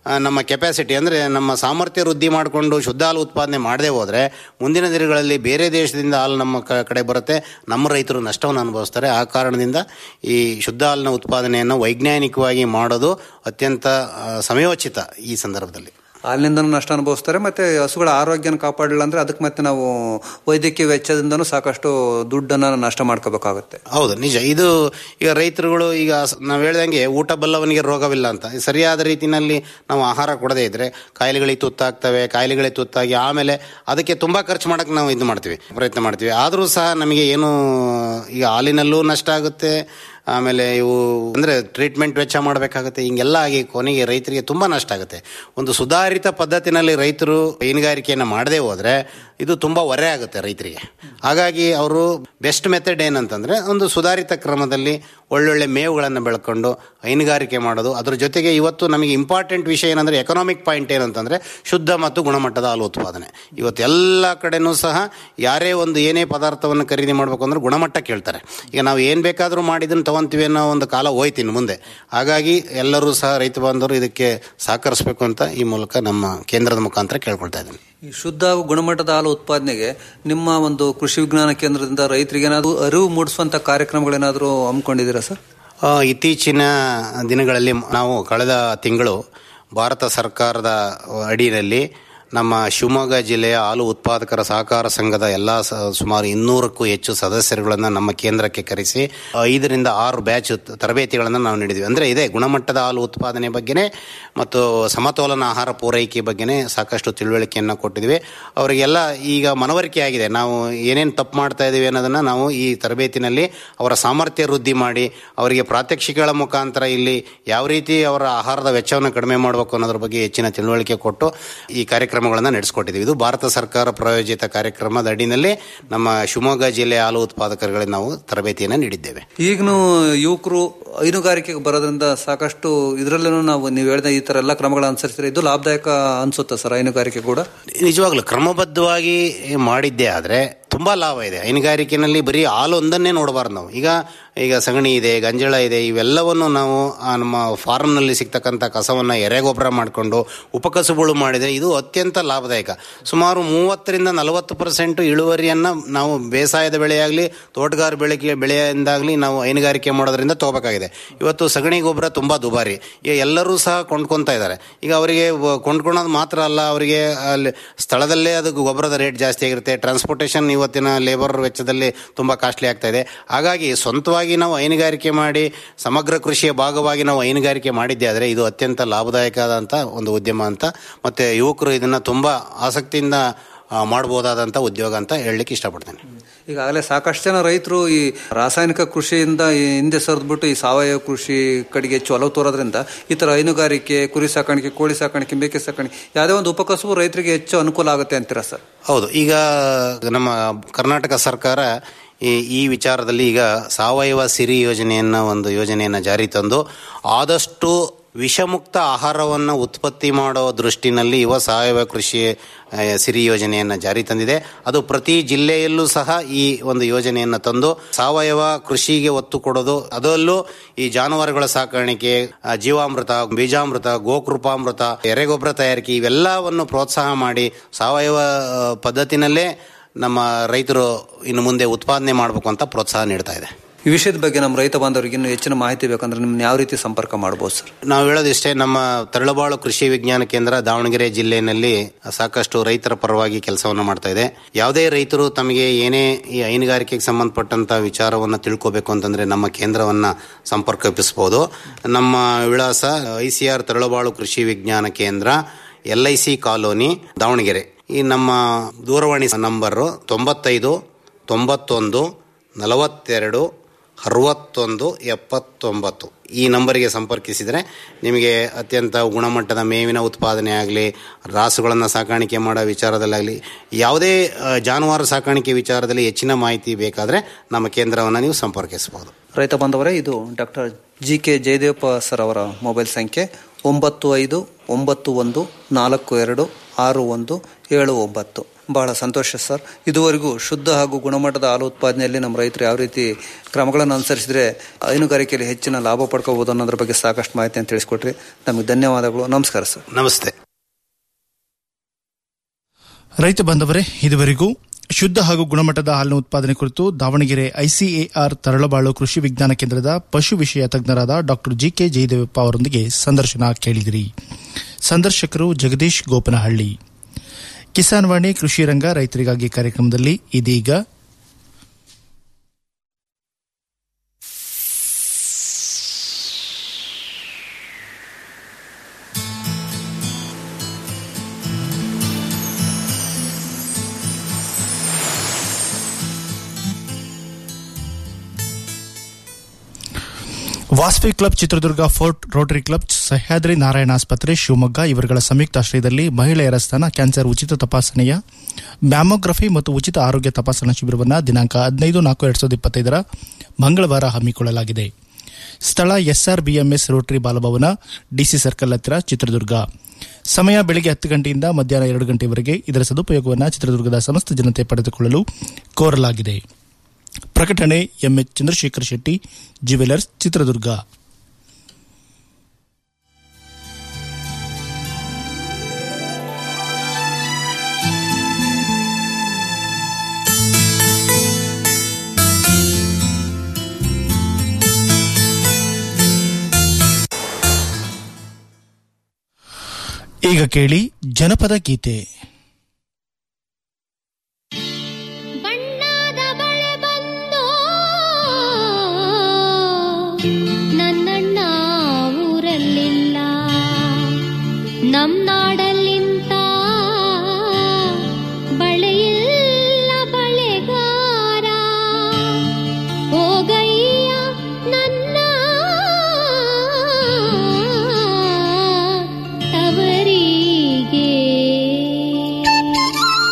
ಆ, ನಮ್ಮ ಕೆಪಾಸಿಟಿ ಅಂದರೆ ನಮ್ಮ ಸಾಮರ್ಥ್ಯ ವೃದ್ಧಿ ಮಾಡಿಕೊಂಡು ಶುದ್ಧ ಹಾಲು ಉತ್ಪಾದನೆ ಮಾಡದೇ ಹೋದರೆ ಮುಂದಿನ ದಿನಗಳಲ್ಲಿ ಬೇರೆ ದೇಶದಿಂದ ಹಾಲು ನಮ್ಮ ಕ- ಕಡೆ ಬರುತ್ತೆ ನಮ್ಮ ರೈತರು ನಷ್ಟವನ್ನು ಅನುಭವಿಸ್ತಾರೆ ಆ ಕಾರಣದಿಂದ ಈ ಶುದ್ಧ ಹಾಲಿನ ಉತ್ಪಾದನೆಯನ್ನು ವೈಜ್ಞಾನಿಕವಾಗಿ ಮಾಡೋದು ಅತ್ಯಂತ ಆ, ಸಮಯೋಚಿತ ಈ ಸಂದರ್ಭದಲ್ಲಿ ಹಾಲಿನಿಂದನೂ ನಷ್ಟ ಅನುಭವಿಸ್ತಾರೆ ಮತ್ತೆ ಹಸುಗಳ ಆರೋಗ್ಯನ ಕಾಪಾಡಲಿಲ್ಲ ಅಂದ್ರೆ ಅದಕ್ಕೆ ಮತ್ತೆ ನಾವು ವೈದ್ಯಕೀಯ ವೆಚ್ಚದಿಂದನೂ ಸಾಕಷ್ಟು ದುಡ್ಡನ್ನ ನಷ್ಟ ಮಾಡ್ಕೋಬೇಕಾಗುತ್ತೆ ಹೌದು ನಿಜ ಇದು ಈಗ ರೈತರುಗಳು ಈಗ ಸ- ನಾವು ಹೇಳ್ದಂಗೆ ಊಟ ಬಲ್ಲವನಿಗೆ ರೋಗವಿಲ್ಲ ಅಂತ ಸರಿಯಾದ ರೀತಿಯಲ್ಲಿ ನಾವು ಆಹಾರ ಕೊಡದೇ ಇದ್ರೆ ಕಾಯಿಲೆಗಳಿಗೆ ತುತ್ತಾಗ್ತವೆ ಕಾಯಿಲೆಗಳಿಗೆ ತುತ್ತಾಗಿ ಆಮೇಲೆ ಅದಕ್ಕೆ ತುಂಬಾ ಖರ್ಚು ಮಾಡಕ್ಕೆ ನಾವು ಇದು ಮಾಡ್ತೀವಿ ಪ್ರಯತ್ನ ಮಾಡ್ತೀವಿ ಆದರೂ ಸಹ ನಮಗೆ ಏನು ಈಗ ಹಾಲಿನಲ್ಲೂ ನಷ್ಟ ಆಗುತ್ತೆ ಆಮೇಲೆ ಇವು ಅಂದರೆ ಟ್ರೀಟ್ಮೆಂಟ್ ವೆಚ್ಚ ಮಾಡಬೇಕಾಗುತ್ತೆ ಹಿಂಗೆಲ್ಲ ಆಗಿ ಕೊನೆಗೆ ರೈತರಿಗೆ ತುಂಬ ನಷ್ಟ ಆಗುತ್ತೆ ಒಂದು ಸುಧಾರಿತ ಪದ್ಧತಿನಲ್ಲಿ ರೈತರು ಹೈನುಗಾರಿಕೆಯನ್ನು ಮಾಡದೇ ಹೋದರೆ ಇದು ತುಂಬ ಹೊರೆ ಆಗುತ್ತೆ ರೈತರಿಗೆ ಹಾಗಾಗಿ ಅವರು ಬೆಸ್ಟ್ ಮೆಥಡ್ ಏನಂತಂದರೆ ಒಂದು ಸುಧಾರಿತ ಕ್ರಮದಲ್ಲಿ ಒಳ್ಳೊಳ್ಳೆ ಮೇವುಗಳನ್ನು ಬೆಳ್ಕೊಂಡು ಹೈನುಗಾರಿಕೆ ಮಾಡೋದು ಅದ್ರ ಜೊತೆಗೆ ಇವತ್ತು ನಮಗೆ ಇಂಪಾರ್ಟೆಂಟ್ ವಿಷಯ ಏನಂದರೆ ಎಕನಾಮಿಕ್ ಪಾಯಿಂಟ್ ಏನಂತಂದರೆ ಶುದ್ಧ ಮತ್ತು ಗುಣಮಟ್ಟದ ಹಾಲು ಉತ್ಪಾದನೆ ಇವತ್ತು ಎಲ್ಲ ಕಡೆನೂ ಸಹ ಯಾರೇ ಒಂದು ಏನೇ ಪದಾರ್ಥವನ್ನು ಖರೀದಿ ಮಾಡಬೇಕು ಅಂದ್ರೆ ಗುಣಮಟ್ಟ ಕೇಳ್ತಾರೆ ಈಗ ನಾವು ಏನು ಬೇಕಾದರೂ ಮಾಡಿದ್ದನ್ನು ತಗೊಂತೀವಿ ಅನ್ನೋ ಒಂದು ಕಾಲ ಹೋಯ್ತು ಇನ್ನು ಮುಂದೆ ಹಾಗಾಗಿ ಎಲ್ಲರೂ ಸಹ ರೈತ ಬಾಂಧವರು ಇದಕ್ಕೆ ಸಹಕರಿಸಬೇಕು ಅಂತ ಈ ಮೂಲಕ ನಮ್ಮ ಕೇಂದ್ರದ ಮುಖಾಂತರ ಕೇಳ್ಕೊಳ್ತಾ ಇದ್ದೀನಿ ಈ ಶುದ್ಧ ಹಾಗೂ ಗುಣಮಟ್ಟದ ಹಾಲು ಉತ್ಪಾದನೆಗೆ ನಿಮ್ಮ ಒಂದು ಕೃಷಿ ವಿಜ್ಞಾನ ಕೇಂದ್ರದಿಂದ ರೈತರಿಗೆ ಏನಾದ್ರು ಅರಿವು ಮೂಡಿಸುವಂತ ಕಾರ್ಯಕ್ರಮಗಳೇನಾದರೂ ಹಮ್ಮಿಕೊಂಡಿದ್ದೀರಾ ಸರ್ ಆ, ಇತ್ತೀಚಿನ ದಿನಗಳಲ್ಲಿ ನಾವು ಕಳೆದ ತಿಂಗಳು ಭಾರತ ಸರ್ಕಾರದ ಅಡಿಯಲ್ಲಿ ನಮ್ಮ ಶಿವಮೊಗ್ಗ ಜಿಲ್ಲೆಯ ಹಾಲು ಉತ್ಪಾದಕರ ಸಹಕಾರ ಸಂಘದ ಎಲ್ಲ ಸ- ಸುಮಾರು ಇನ್ನೂರಕ್ಕೂ ಹೆಚ್ಚು ಸದಸ್ಯರುಗಳನ್ನು ನಮ್ಮ ಕೇಂದ್ರಕ್ಕೆ ಕರೆಸಿ ಐದರಿಂದ ಆರು ಬ್ಯಾಚ್ ತರಬೇತಿಗಳನ್ನು ನಾವು ನೀಡಿದ್ವಿ ಅಂದರೆ ಇದೆ ಗುಣಮಟ್ಟದ ಹಾಲು ಉತ್ಪಾದನೆ ಬಗ್ಗೆನೇ ಮತ್ತು ಸಮತೋಲನ ಆಹಾರ ಪೂರೈಕೆ ಬಗ್ಗೆನೇ ಸಾಕಷ್ಟು ತಿಳುವಳಿಕೆಯನ್ನು ಕೊಟ್ಟಿದ್ವಿ ಅವರಿಗೆಲ್ಲ ಈಗ ಮನವರಿಕೆ ಆಗಿದೆ ನಾವು ಏನೇನು ತಪ್ಪು ಮಾಡ್ತಾ ಇದ್ದೀವಿ ಅನ್ನೋದನ್ನು ನಾವು ಈ ತರಬೇತಿನಲ್ಲಿ ಅವರ ಸಾಮರ್ಥ್ಯ ವೃದ್ಧಿ ಮಾಡಿ ಅವರಿಗೆ ಪ್ರಾತ್ಯಕ್ಷಿಕೆಗಳ ಮುಖಾಂತರ ಇಲ್ಲಿ ಯಾವ ರೀತಿ ಅವರ ಆಹಾರದ ವೆಚ್ಚವನ್ನು ಕಡಿಮೆ ಮಾಡಬೇಕು ಅನ್ನೋದ್ರ ಬಗ್ಗೆ ಹೆಚ್ಚಿನ ತಿಳುವಳಿಕೆ ಕೊಟ್ಟು ಈ ಕಾರ್ಯಕ್ರಮಗಳನ್ನು ನಡೆಸ್ಕೊಟ್ಟಿದ್ದೀವಿ ಇದು ಭಾರತ ಸರ್ಕಾರ ಪ್ರಾಯೋಜಿತ ಕಾರ್ಯಕ್ರಮದ ಅಡಿನಲ್ಲಿ ನಮ್ಮ ಶಿವಮೊಗ್ಗ ಜಿಲ್ಲೆಯ ಹಾಲು ಉತ್ಪಾದಕರುಗಳಿಗೆ ನಾವು ತರಬೇತಿಯನ್ನು ನೀಡಿದ್ದೇವೆ ಈಗಲೂ ಯುವಕರು ಹೈನುಗಾರಿಕೆಗೆ ಬರೋದ್ರಿಂದ ಸಾಕಷ್ಟು ಇದರಲ್ಲೂ ನಾವು ನೀವು ಹೇಳಿದ ಈ ತರ ಎಲ್ಲ ಕ್ರಮಗಳನ್ನ ಅನುಸರಿಸಿದ್ರೆ ಇದು ಲಾಭದಾಯಕ ಅನ್ಸುತ್ತೆ ಸರ್ ಹೈನುಗಾರಿಕೆ ಕೂಡ ನಿಜವಾಗ್ಲೂ ಕ್ರಮಬದ್ಧವಾಗಿ ಮಾಡಿದ್ದೇ ಆದರೆ ತುಂಬ ಲಾಭ ಇದೆ ಹೈನುಗಾರಿಕೆಯಲ್ಲಿ ಬರೀ ಹಾಲು ಒಂದನ್ನೇ ನೋಡಬಾರ್ದು ನಾವು ಈಗ ಈಗ ಸಗಣಿ ಇದೆ ಗಂಜಳ ಇದೆ ಇವೆಲ್ಲವನ್ನು ನಾವು ಆ ನಮ್ಮ ಫಾರ್ಮ್ನಲ್ಲಿ ಸಿಗ್ತಕ್ಕಂಥ ಕಸವನ್ನು ಎರೆಗೊಬ್ಬರ ಮಾಡಿಕೊಂಡು ಉಪಕಸುಗಳು ಮಾಡಿದರೆ ಇದು ಅತ್ಯಂತ ಲಾಭದಾಯಕ ಸುಮಾರು ಮೂವತ್ತರಿಂದ ನಲವತ್ತು ಪರ್ಸೆಂಟ್ ಇಳುವರಿಯನ್ನು ನಾವು ಬೇಸಾಯದ ಬೆಳೆಯಾಗಲಿ ತೋಟಗಾರ ಬೆಳೆಗೆ ಬೆಳೆಯಿಂದಾಗಲಿ ನಾವು ಹೈನುಗಾರಿಕೆ ಮಾಡೋದ್ರಿಂದ ತಗೋಬೇಕಾಗಿದೆ ಇವತ್ತು ಸಗಣಿ ಗೊಬ್ಬರ ತುಂಬ ದುಬಾರಿ ಈಗ ಎಲ್ಲರೂ ಸಹ ಕೊಂಡ್ಕೊತಾ ಇದ್ದಾರೆ ಈಗ ಅವರಿಗೆ ವ- ಕೊಂಡ್ಕೊಳೋದು ಮಾತ್ರ ಅಲ್ಲ ಅವರಿಗೆ ಅಲ್ಲಿ ಸ್ಥಳದಲ್ಲೇ ಅದು ಗೊಬ್ಬರದ ರೇಟ್ ಜಾಸ್ತಿ ಆಗಿರುತ್ತೆ ಟ್ರಾನ್ಸ್ಪೋರ್ಟೇಷನ್ ಇವತ್ತಿನ ಲೇಬರ್ ವೆಚ್ಚದಲ್ಲಿ ತುಂಬ ಕಾಸ್ಟ್ಲಿ ಆಗ್ತಾ ಇದೆ ಹಾಗಾಗಿ ಸ್ವಂತವಾಗಿ ನಾವು ಹೈನುಗಾರಿಕೆ ಮಾಡಿ ಸಮಗ್ರ ಕೃಷಿಯ ಭಾಗವಾಗಿ ನಾವು ಹೈನುಗಾರಿಕೆ ಮಾಡಿದ್ದೆ ಆದರೆ ಇದು ಅತ್ಯಂತ ಲಾಭದಾಯಕವಾದಂಥ ಒಂದು ಉದ್ಯಮ ಅಂತ ಮತ್ತು ಯುವಕರು ಇದನ್ನು ತುಂಬ ಆಸಕ್ತಿಯಿಂದ ಆ, ಮಾಡ್ಬೋದಾದಂಥ ಉದ್ಯೋಗ ಅಂತ ಹೇಳಲಿಕ್ಕೆ ಇಷ್ಟಪಡ್ತೇನೆ ಈಗಾಗಲೇ ಸಾಕಷ್ಟು ಜನ ರೈತರು ಈ ರಾಸಾಯನಿಕ ಕೃಷಿಯಿಂದ ಈ ಹಿಂದೆ ಸರಿದ್ಬಿಟ್ಟು ಈ ಸಾವಯವ ಕೃಷಿ ಕಡೆಗೆ ಹೆಚ್ಚು ಒಲವು ತೋರೋದ್ರಿಂದ ಈ ತರ ಹೈನುಗಾರಿಕೆ ಕುರಿ ಸಾಕಾಣಿಕೆ ಕೋಳಿ ಸಾಕಾಣಿಕೆ ಮೇಕೆ ಸಾಕಾಣಿಕೆ ಯಾವುದೇ ಒಂದು ಉಪಕಸಬು ರೈತರಿಗೆ ಹೆಚ್ಚು ಅನುಕೂಲ ಆಗುತ್ತೆ ಅಂತೀರಾ ಸರ್ ಹೌದು ಈಗ ನಮ್ಮ ಕರ್ನಾಟಕ ಸರ್ಕಾರ ಈ ಈ ವಿಚಾರದಲ್ಲಿ ಈಗ ಸಾವಯವ ಸಿರಿ ಯೋಜನೆಯನ್ನು ಒಂದು ಯೋಜನೆಯನ್ನು ಜಾರಿ ತಂದು ಆದಷ್ಟು ವಿಷಮುಕ್ತ ಆಹಾರವನ್ನು ಉತ್ಪತ್ತಿ ಮಾಡೋ ದೃಷ್ಟಿನಲ್ಲಿ ಯುವ ಸಾವಯವ ಕೃಷಿ ಆ, ಸಿರಿ ಯೋಜನೆಯನ್ನು ಜಾರಿ ತಂದಿದೆ ಅದು ಪ್ರತಿ ಜಿಲ್ಲೆಯಲ್ಲೂ ಸಹ ಈ ಒಂದು ಯೋಜನೆಯನ್ನು ತಂದು ಸಾವಯವ ಕೃಷಿಗೆ ಒತ್ತು ಕೊಡೋದು ಅದರಲ್ಲೂ ಈ ಜಾನುವಾರುಗಳ ಸಾಕಾಣಿಕೆ ಆ, ಜೀವಾಮೃತ ಬೀಜಾಮೃತ ಗೋಕೃಪಾಮೃತ ಎರೆಗೊಬ್ಬರ ತಯಾರಿಕೆ ಇವೆಲ್ಲವನ್ನು ಪ್ರೋತ್ಸಾಹ ಮಾಡಿ ಸಾವಯವ ಆ, ಪದ್ಧತಿನಲ್ಲೇ ನಮ್ಮ ರೈತರು ಇನ್ನು ಮುಂದೆ ಉತ್ಪಾದನೆ ಮಾಡಬೇಕು ಅಂತ ಪ್ರೋತ್ಸಾಹ ನೀಡ್ತಾ ಇದೆ ಈ ವಿಷಯದ ಬಗ್ಗೆ ನಮ್ಮ ರೈತ ಬಾಂಧವರಿಗೆ ಇನ್ನೂ ಹೆಚ್ಚಿನ ಮಾಹಿತಿ ಬೇಕಂದ್ರೆ ನಿಮ್ಮನ್ನ ಯಾವ ರೀತಿ ಸಂಪರ್ಕ ಮಾಡ್ಬೋದು ಸರ್ ನಾವು ಹೇಳೋದಿಷ್ಟೇ ನಮ್ಮ ತರಳಬಾಳು ಕೃಷಿ ವಿಜ್ಞಾನ ಕೇಂದ್ರ ದಾವಣಗೆರೆ ಜಿಲ್ಲೆಯಲ್ಲಿ ಸಾಕಷ್ಟು ರೈತರ ಪರವಾಗಿ ಕೆಲಸವನ್ನು ಮಾಡ್ತಾ ಇದೆ ಯಾವುದೇ ರೈತರು ತಮಗೆ ಏನೇ ಈ ಹೈನುಗಾರಿಕೆಗೆ ಸಂಬಂಧಪಟ್ಟಂತ ವಿಚಾರವನ್ನು ತಿಳ್ಕೋಬೇಕು ಅಂತಂದ್ರೆ ನಮ್ಮ ಕೇಂದ್ರವನ್ನ ಸಂಪರ್ಕಿಸಬಹುದು ನಮ್ಮ ವಿಳಾಸ ಐ ಸಿ ಆರ್ ತರಳಬಾಳು ಕೃಷಿ ವಿಜ್ಞಾನ ಕೇಂದ್ರ L I C colony Davanagere ಈ ನಮ್ಮ ದೂರವಾಣಿ ನಂಬರು ತೊಂಬತ್ತೈದು ತೊಂಬತ್ತೊಂದು ನಲವತ್ತೆರಡು ಅರವತ್ತೊಂದು ಎಪ್ಪತ್ತೊಂಬತ್ತು ಈ ನಂಬರಿಗೆ ಸಂಪರ್ಕಿಸಿದರೆ ನಿಮಗೆ ಅತ್ಯಂತ ಗುಣಮಟ್ಟದ ಮೇವಿನ ಉತ್ಪಾದನೆ ಆಗಲಿ ರಾಸುಗಳನ್ನು ಸಾಕಾಣಿಕೆ ಮಾಡೋ ವಿಚಾರದಲ್ಲಾಗಲಿ ಯಾವುದೇ ಆ, ಜಾನುವಾರು ಸಾಕಾಣಿಕೆ ವಿಚಾರದಲ್ಲಿ ಹೆಚ್ಚಿನ ಮಾಹಿತಿ ಬೇಕಾದರೆ ನಮ್ಮ ಕೇಂದ್ರವನ್ನು ನೀವು ಸಂಪರ್ಕಿಸಬಹುದು ರೈತ ಬಾಂಧವರೇ ಇದು doctor G K Jayadevappa sir ಅವರ ಮೊಬೈಲ್ ಸಂಖ್ಯೆ ಒಂಬತ್ತು ಐದು ಒಂಬತ್ತು ಒಂದು ನಾಲ್ಕು ಎರಡು ಆರು ಒಂದು ಏಳು ಒಂಬತ್ತು ಬಹಳ ಸಂತೋಷ ಸರ್ ಇದುವರೆಗೂ ಶುದ್ಧ ಹಾಗೂ ಗುಣಮಟ್ಟದ ಹಾಲು ಉತ್ಪಾದನೆಯಲ್ಲಿ ನಮ್ಮ ರೈತರು ಯಾವ ರೀತಿ ಕ್ರಮಗಳನ್ನು ಅನುಸರಿಸಿದ್ರೆ ಹೈನುಗಾರಿಕೆಯಲ್ಲಿ ಹೆಚ್ಚಿನ ಲಾಭ ಪಡ್ಕೋಬಹುದು ಅನ್ನೋದ್ರ ಬಗ್ಗೆ ಸಾಕಷ್ಟು ಮಾಹಿತಿಯನ್ನು ತಿಳಿಸ್ಕೊಟ್ರಿ ನಮಗೆ ಧನ್ಯವಾದಗಳು ನಮಸ್ಕಾರ ಸರ್ ನಮಸ್ತೆ ರೈತ ಬಾಂಧವರೇ ಇದುವರೆಗೂ ಶುದ್ಧ ಹಾಗೂ ಗುಣಮಟ್ಟದ ಹಾಲಿನ ಉತ್ಪಾದನೆ ಕುರಿತು ದಾವಣಗೆರೆ ಐಸಿಎಆರ್ ತರಳಬಾಳು ಕೃಷಿ ವಿಜ್ಞಾನ ಕೇಂದ್ರದ ಪಶು ವಿಷಯ ತಜ್ಞರಾದ ಡಾಕ್ಟರ್ ಜಿಕೆ ಜಯದೇವಪ್ಪ ಅವರೊಂದಿಗೆ ಸಂದರ್ಶನ ಕೇಳಿದಿರಿ ಸಂದರ್ಶಕರು ಜಗದೀಶ್ ಗೋಪನಹಳ್ಳಿ ಕಿಸಾನ್ ವಾಣಿ ಕೃಷಿ ರಂಗ ರೈತರಿಗಾಗಿ ಕಾರ್ಯಕ್ರಮದಲ್ಲಿ ಇದೀಗ Vasavi club Chitradurga fort rotary club Sahyadri Narayana ಆಸ್ಪತ್ರೆ ಶಿವಮೊಗ್ಗ ಇವರುಗಳ ಸಂಯುಕ್ತಾಶ್ರಯದಲ್ಲಿ ಮಹಿಳೆಯರ ಸ್ತನ ಕ್ಯಾನ್ಸರ್ ಉಚಿತ ತಪಾಸಣೆಯ ಮ್ಯಾಮೋಗ್ರಫಿ ಮತ್ತು ಉಚಿತ ಆರೋಗ್ಯ ತಪಾಸಣಾ ಶಿಬಿರವನ್ನು ದಿನಾಂಕ ಹದಿನೈದು ನಾಲ್ಕು ಎರಡ್ ಸಾವಿರದ ಇಪ್ಪತ್ತೈದರ ಮಂಗಳವಾರ ಹಮ್ಮಿಕೊಳ್ಳಲಾಗಿದೆ ಸ್ಥಳ SRBMS rotary Balabhavan DC circle ಹತ್ತಿರ ಚಿತ್ರದುರ್ಗ ಸಮಯ ಬೆಳಗ್ಗೆ ಹತ್ತು ಗಂಟೆಯಿಂದ ಮಧ್ಯಾಹ್ನ ಎರಡು ಗಂಟೆವರೆಗೆ ಇದರ ಸದುಪಯೋಗವನ್ನು ಚಿತ್ರದುರ್ಗದ ಸಮಸ್ತ ಜನತೆ ಪಡೆದುಕೊಳ್ಳಲು ಕೋರಲಾಗಿದೆ ಪ್ರಕಟಣೆ ಎಂಎಚ್ ಚಂದ್ರಶೇಖರ್ ಶೆಟ್ಟಿ ಜ್ಯುವೆಲರ್ಸ್ ಚಿತ್ರದುರ್ಗ ಈಗ ಕೇಳಿ ಜನಪದ ಗೀತೆ ಬಣ್ಣದ ಬಳೆ ಬಂದು ನನ್ನಣ್ಣ ಊರಲ್ಲಿಲ್ಲ ನಮ್ ನಾಡಲ್ಲಿಂತ ಬಳೆಯಿಲ್ಲ ಬಳೆಗಾರ ಹೋಗಯ್ಯ ನನ್ನ ತವರಿಗೆ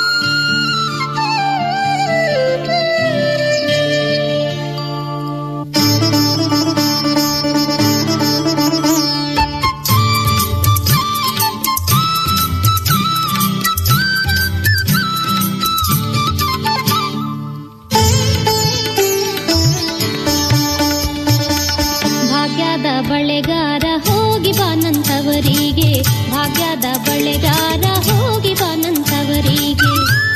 ಭಾಗ್ಯದ ಬಳೆಗಾರ ಹೋಗಿ ಬಾನಂತವರಿಗೆ ಭಾಗ್ಯದ ಬಳೆಗಾರ ಹೋಗಿ ಬಾನಂತವರಿಗೆ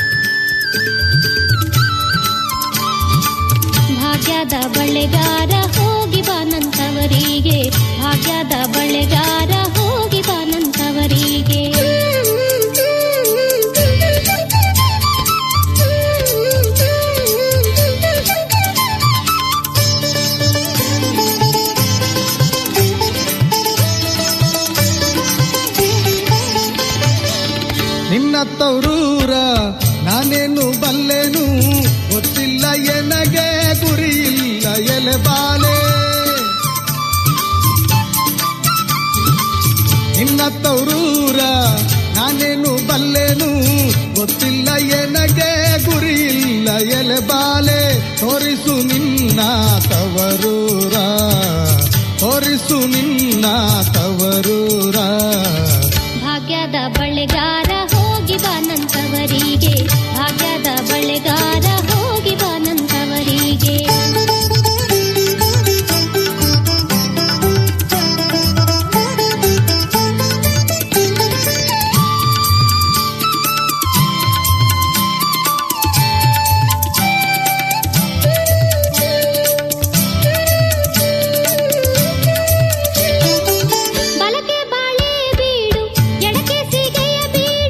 ಭಾಗ್ಯದ ಬಳೆಗಾರ ಹೋಗಿ ಬಾನಂತವರಿಗೆ ಭಾಗ್ಯದ ಬಳೆಗಾರ ಹೋಗಿ ಬಾನಂತವರಿಗೆ ನಿನ್ನ ತವರೂರ ನಾನೇನು ಬಲ್ಲೆನು ಗೊತ್ತಿಲ್ಲ ಎನಗೆ ಗುರಿ ಇಲ್ಲ ಎಲೆ ಬಾಲೆ ನಿನ್ನ ತವರೂರ ನಾನೇನು ಬಲ್ಲೆನು ಗೊತ್ತಿಲ್ಲ ಎನಗೆ ಗುರಿ ಇಲ್ಲ ಎಲೆ ಬಾಲೆ ತೋರಿಸು ನಿನ್ನ ತವರೂರ ತೋರಿಸು ನಿನ್ನ ತವರೂರ ಭಾಗ್ಯದ ಬಳೆಗಾರ ಹೋಗಿ ಬಾನಂತವರಿಗೆ ಭಾಗ್ಯದ ಬಳೆಗಾರ ಹೋಗಿ ಬಾನಂತವರಿಗೆ ಬಲಕೆ ಬಾಳೆ ಬೀಡು ಎಡಕೆ ಸಿಗೆಯ ಬೀಡು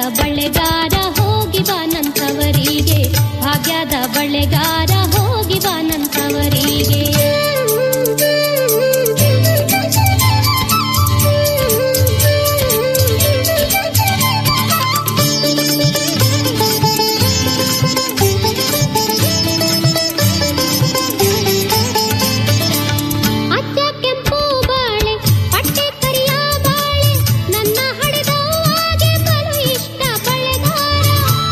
ಬಳೆಗಾರ ಹೋಗಿ ಬಾನಂತವರಿಗೆ ಭಾಗ್ಯದ ಬಳೆಗಾರ ಹೋಗಿ ಬಾನಂತವರಿಗೆ ಅಜ್ಜ ಕೆಂಪು ಬಾಳೆ ಪಟ್ಟೆ ಕರಿಯ ಬಾಳೆ ನನ್ನ ಹಡೆದವ್ವಾಗೆ ಬಲು ಇಷ್ಟ ಬಳೆಗಾರ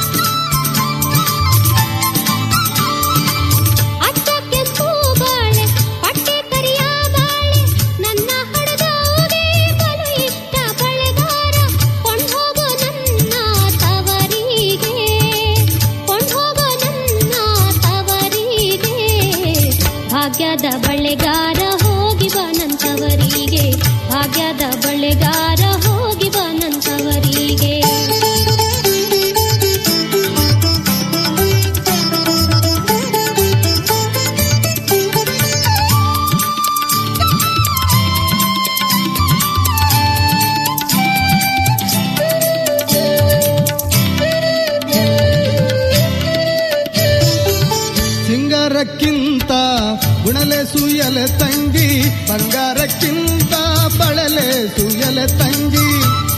ಅಜ್ಜ ಕೆಂಪು ಬಾಳೆ ಪಟ್ಟೆ ಕರಿಯ ಬಾಳೆ ನನ್ನ ಹಡೆದವ್ವಾಗೆ ಬಲು ಇಷ್ಟ ಬಳೆಗಾರ ಕೊಂಡ್ಹೋಗೋ ನನ್ನ ತವರಿಗೆ ಕೊಂಡ್ಹೋಗೋ ನನ್ನ ತವರಿಗೆ ಭಾಗ್ಯದ ಬಳೆಗಾರ ಹೋಗಿ ಬಾನಂತವರಿಗೆ ಭಾಗ್ಯದ ಬಳೆಗಾರ ಹೋಗಿ ಬಾನಂತವರಿಗೆ ಸಿಂಗಾರಕ್ಕಿಂತ ಗುಣಲೆ ಸುಯಲೆ ತಂಗಿ ಬಂಗಾರಕ್ಕಿಂತ ಬಳಲೆ ಸುಯಲೆ ತಂಗಿ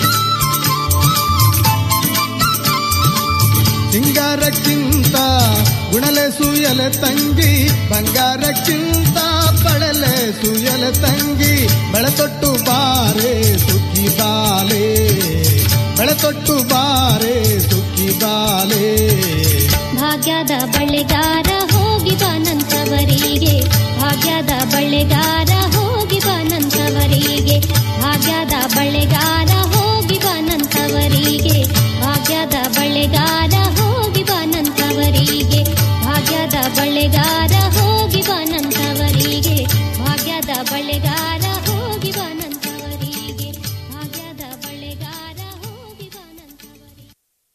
ಸಿಂಗಾರಕ್ಕಿಂತ ಗುಣಲೆ ಸುಯಲೆ ತಂಗಿ ಬಂಗಾರಕ್ಕಿಂತ ಬಳಲೆ ಸುಯಲೆ ತಂಗಿ ಬೆಳತೊಟ್ಟು ಬಾರೆ ಸುಖಿ ಬಾಲೆ ಬೆಳತೊಟ್ಟು ಬಾರೆ ಸುಖಿ ಬಾಲೆ ಭಾಗ್ಯದ ಬಳೆಗಾರ ಹೋಗಿ ಬಾನಂತವರಿಗೆ ಭಾಗ್ಯದ ಬಳೆಗಾರ ಹೋಗಿ ಬಾನಂತವರಿಗೆ ಭಾಗ್ಯದ ಬಳೆಗಾರ ಹೋಗಿ ಬಾನಂತವರಿಗೆ ಭಾಗ್ಯದ ಬಳೆಗಾರ ಹೋಗಿ ಬಾನಂತವರಿಗೆ ಭಾಗ್ಯದ ಬಳೆಗಾರ ಹೋಗಿ ಬಾನಂತವರಿಗೆ ಭಾಗ್ಯದ ಬಳೆಗಾರ ಹೋಗಿ ಬಾನಂತವರಿಗೆ ಭಾಗ್ಯದ ಬಳೆಗಾರ ಹೋಗಿ ಬಾನಂತವರಿಗೆ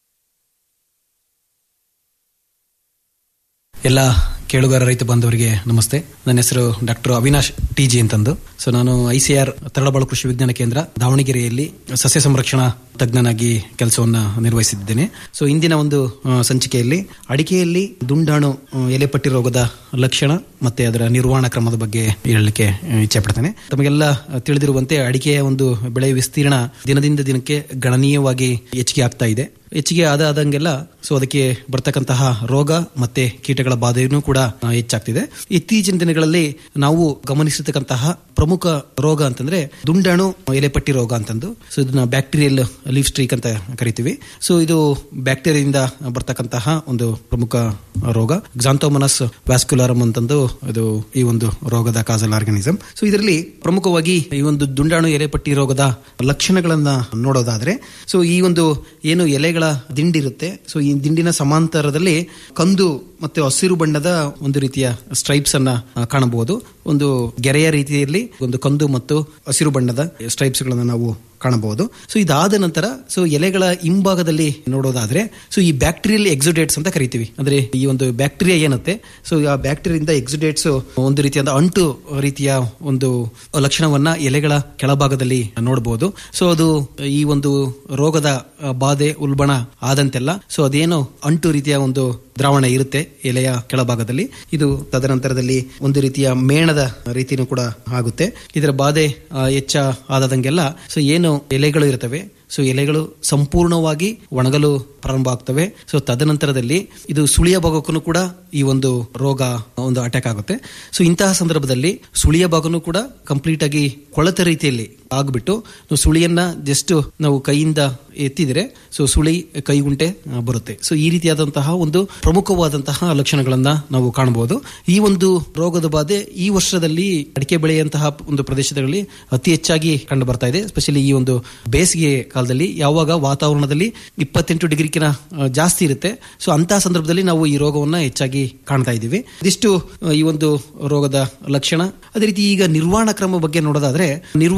ಎಲ್ಲ ಕೇಳುಗರ ರೈತ ಬಾಂಧವರಿಗೆ ನಮಸ್ತೆ ನನ್ನ ಹೆಸರು ಡಾಕ್ಟರ್ ಅವಿನಾಶ್ ಟಿ ಜಿ ಅಂತಂದು ಸೊ ನಾನು ಐಸಿಆರ್ ತರಳಬಾಳು ಕೃಷಿ ವಿಜ್ಞಾನ ಕೇಂದ್ರ ದಾವಣಗೆರೆಯಲ್ಲಿ ಸಸ್ಯ ಸಂರಕ್ಷಣಾ ತಜ್ಞನಾಗಿ ಕೆಲಸವನ್ನ ನಿರ್ವಹಿಸಿದ್ದೇನೆ ಸೊ ಇಂದಿನ ಒಂದು ಆ, ಸಂಚಿಕೆಯಲ್ಲಿ ಅಡಿಕೆಯಲ್ಲಿ ದುಂಡಾಣು ಆ, ಎಲೆಪಟ್ಟಿ ರೋಗದ ಲಕ್ಷಣ ಮತ್ತೆ ಅದರ ನಿರ್ವಹಣಾ ಕ್ರಮದ ಬಗ್ಗೆ ಹೇಳಲಿಕ್ಕೆ ಆ, ಇಚ್ಛೆ ಪಡ್ತೇನೆ ತಮಗೆಲ್ಲ ತಿಳಿದಿರುವಂತೆ ಅಡಿಕೆಯ ಒಂದು ಬೆಳೆ ವಿಸ್ತೀರ್ಣ ದಿನದಿಂದ ದಿನಕ್ಕೆ ಗಣನೀಯವಾಗಿ ಹೆಚ್ಚಿಗೆ ಆಗ್ತಾ ಇದೆ ಹೆಚ್ಚಿಗೆ ಆದ ಆದಂಗೆಲ್ಲ ಸೊ ಅದಕ್ಕೆ ಬರ್ತಕ್ಕಂತಹ ರೋಗ ಮತ್ತೆ ಕೀಟಗಳ ಬಾಧೆಯೂ ಕೂಡ ಆ, ಹೆಚ್ಚಾಗ್ತಿದೆ ಇತ್ತೀಚಿನ ದಿನಗಳಲ್ಲಿ ನಾವು ಗಮನಿಸಿರ್ತಕ್ಕಂತಹ ಪ್ರಮುಖ ರೋಗ ಅಂತಂದ್ರೆ ದುಂಡಾಣು ಎಲೆಪಟ್ಟಿ ರೋಗ ಅಂತಂದು ಸೊ ಇದನ್ನ ಬ್ಯಾಕ್ಟೀರಿಯಲ್ ಲೀವ್ ಸ್ಟ್ರೀಕ್ ಅಂತ ಕರಿತೀವಿ ಸೊ ಇದು ಬ್ಯಾಕ್ಟೀರಿಯಿಂದ ಬರ್ತಕ್ಕಂತಹ ಒಂದು ಪ್ರಮುಖ ರೋಗ ಗ್ಸಾಂಥೋಮನಸ್ ವ್ಯಾಸ್ಕ್ಯುಲಾರಮ್ ಅಂತಂದು ಇದು ಈ ಒಂದು ರೋಗದ ಕಾಸಲ್ ಆರ್ಗನಿಸಮ್ ಸೊ ಇದರಲ್ಲಿ ಪ್ರಮುಖವಾಗಿ ಈ ಒಂದು ದುಂಡಾಣು ಎಲೆಪಟ್ಟಿ ರೋಗದ ಲಕ್ಷಣಗಳನ್ನ ನೋಡೋದಾದ್ರೆ ಸೊ ಈ ಒಂದು ಏನು ಎಲೆಗಳ ದಿಂಡಿರುತ್ತೆ ಸೊ ಈ ದಿಂಡಿನ ಸಮಾಂತರದಲ್ಲಿ ಕಂದು ಮತ್ತೆ ಹಸಿರು ಬಣ್ಣದ ಒಂದು ರೀತಿಯ ಸ್ಟ್ರೈಪ್ಸ್ ಅನ್ನ ಆ, ಕಾಣಬಹುದು ಒಂದು ಗೆರೆಯ ರೀತಿಯಲ್ಲಿ ಒಂದು ಕಂದು ಮತ್ತು ಹಸಿರು ಬಣ್ಣದ ಸ್ಟ್ರೈಪ್ಸ್ ಗಳನ್ನ ನಾವು ಕಾಣಬಹುದು ಸೊ ಇದಾದ ನಂತರ ಸೊ ಎಲೆಗಳ ಹಿಂಭಾಗದಲ್ಲಿ ನೋಡೋದಾದ್ರೆ ಸೊ ಈ ಬ್ಯಾಕ್ಟೀರಿಯಲ್ ಎಕ್ಸುಡೇಟ್ಸ್ ಅಂತ ಕರಿತೀವಿ ಅಂದ್ರೆ ಈ ಒಂದು ಬ್ಯಾಕ್ಟೀರಿಯಾ ಏನತ್ತೆ ಸೊ ಆ ಬ್ಯಾಕ್ಟೀರಿಯಿಂದ ಎಕ್ಸುಡೇಟ್ಸ್ ಒಂದು ರೀತಿಯಾದ ಅಂಟು ರೀತಿಯ ಒಂದು ಲಕ್ಷಣವನ್ನ ಎಲೆಗಳ ಕೆಳಭಾಗದಲ್ಲಿ ನೋಡಬಹುದು ಸೊ ಅದು ಈ ಒಂದು ರೋಗದ ಆ, ಬಾಧೆ ಉಲ್ಬಣ ಆದಂತೆಲ್ಲ ಸೊ ಅದೇನು ಅಂಟು ರೀತಿಯ ಒಂದು ದ್ರಾವಣ ಇರುತ್ತೆ ಎಲೆಯ ಕೆಳಭಾಗದಲ್ಲಿ ಇದು ತದನಂತರದಲ್ಲಿ ಒಂದು ರೀತಿಯ ಮೇಣದ ರೀತಿನೂ ಕೂಡ ಆಗುತ್ತೆ ಇದರ ಬಾಧೆ ಆ, ಹೆಚ್ಚ ಆದಂಗೆಲ್ಲ ಸೊ ಏನು ಎಲೆಗಳು ಇರ್ತವೆ ಸೊ ಎಲೆಗಳು ಸಂಪೂರ್ಣವಾಗಿ ಒಣಗಲು ಪ್ರಾರಂಭ ಆಗ್ತವೆ ಸೊ ತದನಂತರದಲ್ಲಿ ಇದು ಸುಳಿಯ ಭಾಗಕ್ಕೂ ಕೂಡ ಈ ಒಂದು ರೋಗ ಒಂದು ಅಟ್ಯಾಕ್ ಆಗುತ್ತೆ ಸೊ ಇಂತಹ ಸಂದರ್ಭದಲ್ಲಿ ಸುಳಿಯ ಭಾಗನೂ ಕೂಡ ಕಂಪ್ಲೀಟ್ ಆಗಿ ಕೊಳೆತ ರೀತಿಯಲ್ಲಿ ಆಗ್ಬಿಟ್ಟು ನಾವು ಸುಳಿಯನ್ನ ಜಸ್ಟ್ ನಾವು ಕೈಯಿಂದ ಎತ್ತಿದ್ರೆ ಸೊ ಸುಳಿ ಕೈಗುಂಟೆ ಆ, ಬರುತ್ತೆ ಸೊ ಈ ರೀತಿಯಾದಂತಹ ಒಂದು ಪ್ರಮುಖವಾದಂತಹ ಲಕ್ಷಣಗಳನ್ನ ನಾವು ಕಾಣಬಹುದು ಈ ಒಂದು ರೋಗದ ಬಾಧೆ ಈ ವರ್ಷದಲ್ಲಿ ಅಡಿಕೆ ಬೆಳೆಯಂತಹ ಒಂದು ಪ್ರದೇಶದಲ್ಲಿ ಅತಿ ಹೆಚ್ಚಾಗಿ ಕಂಡು ಬರ್ತಾ ಇದೆ ಸ್ಪೆಷಲಿ ಈ ಒಂದು ಬೇಸಿಗೆ ಕಾಲದಲ್ಲಿ ಯಾವಾಗ ವಾತಾವರಣದಲ್ಲಿ ಇಪ್ಪತ್ತೆಂಟು ಡಿಗ್ರಿಕಿನ ಆ, ಜಾಸ್ತಿ ಇರುತ್ತೆ ಸೊ ಅಂತಹ ಸಂದರ್ಭದಲ್ಲಿ ನಾವು ಈ ರೋಗವನ್ನ ಹೆಚ್ಚಾಗಿ ಕಾಣ್ತಾ ಇದ್ದೀವಿ ಇದಿಷ್ಟು ಆ, ಈ ಒಂದು ರೋಗದ ಲಕ್ಷಣ ಅದೇ ರೀತಿ ಈಗ ನಿರ್ವಹಣಾ ಕ್ರಮ ಬಗ್ಗೆ ನೋಡೋದಾದ್ರೆ ನಿರ್ವಹಣಾ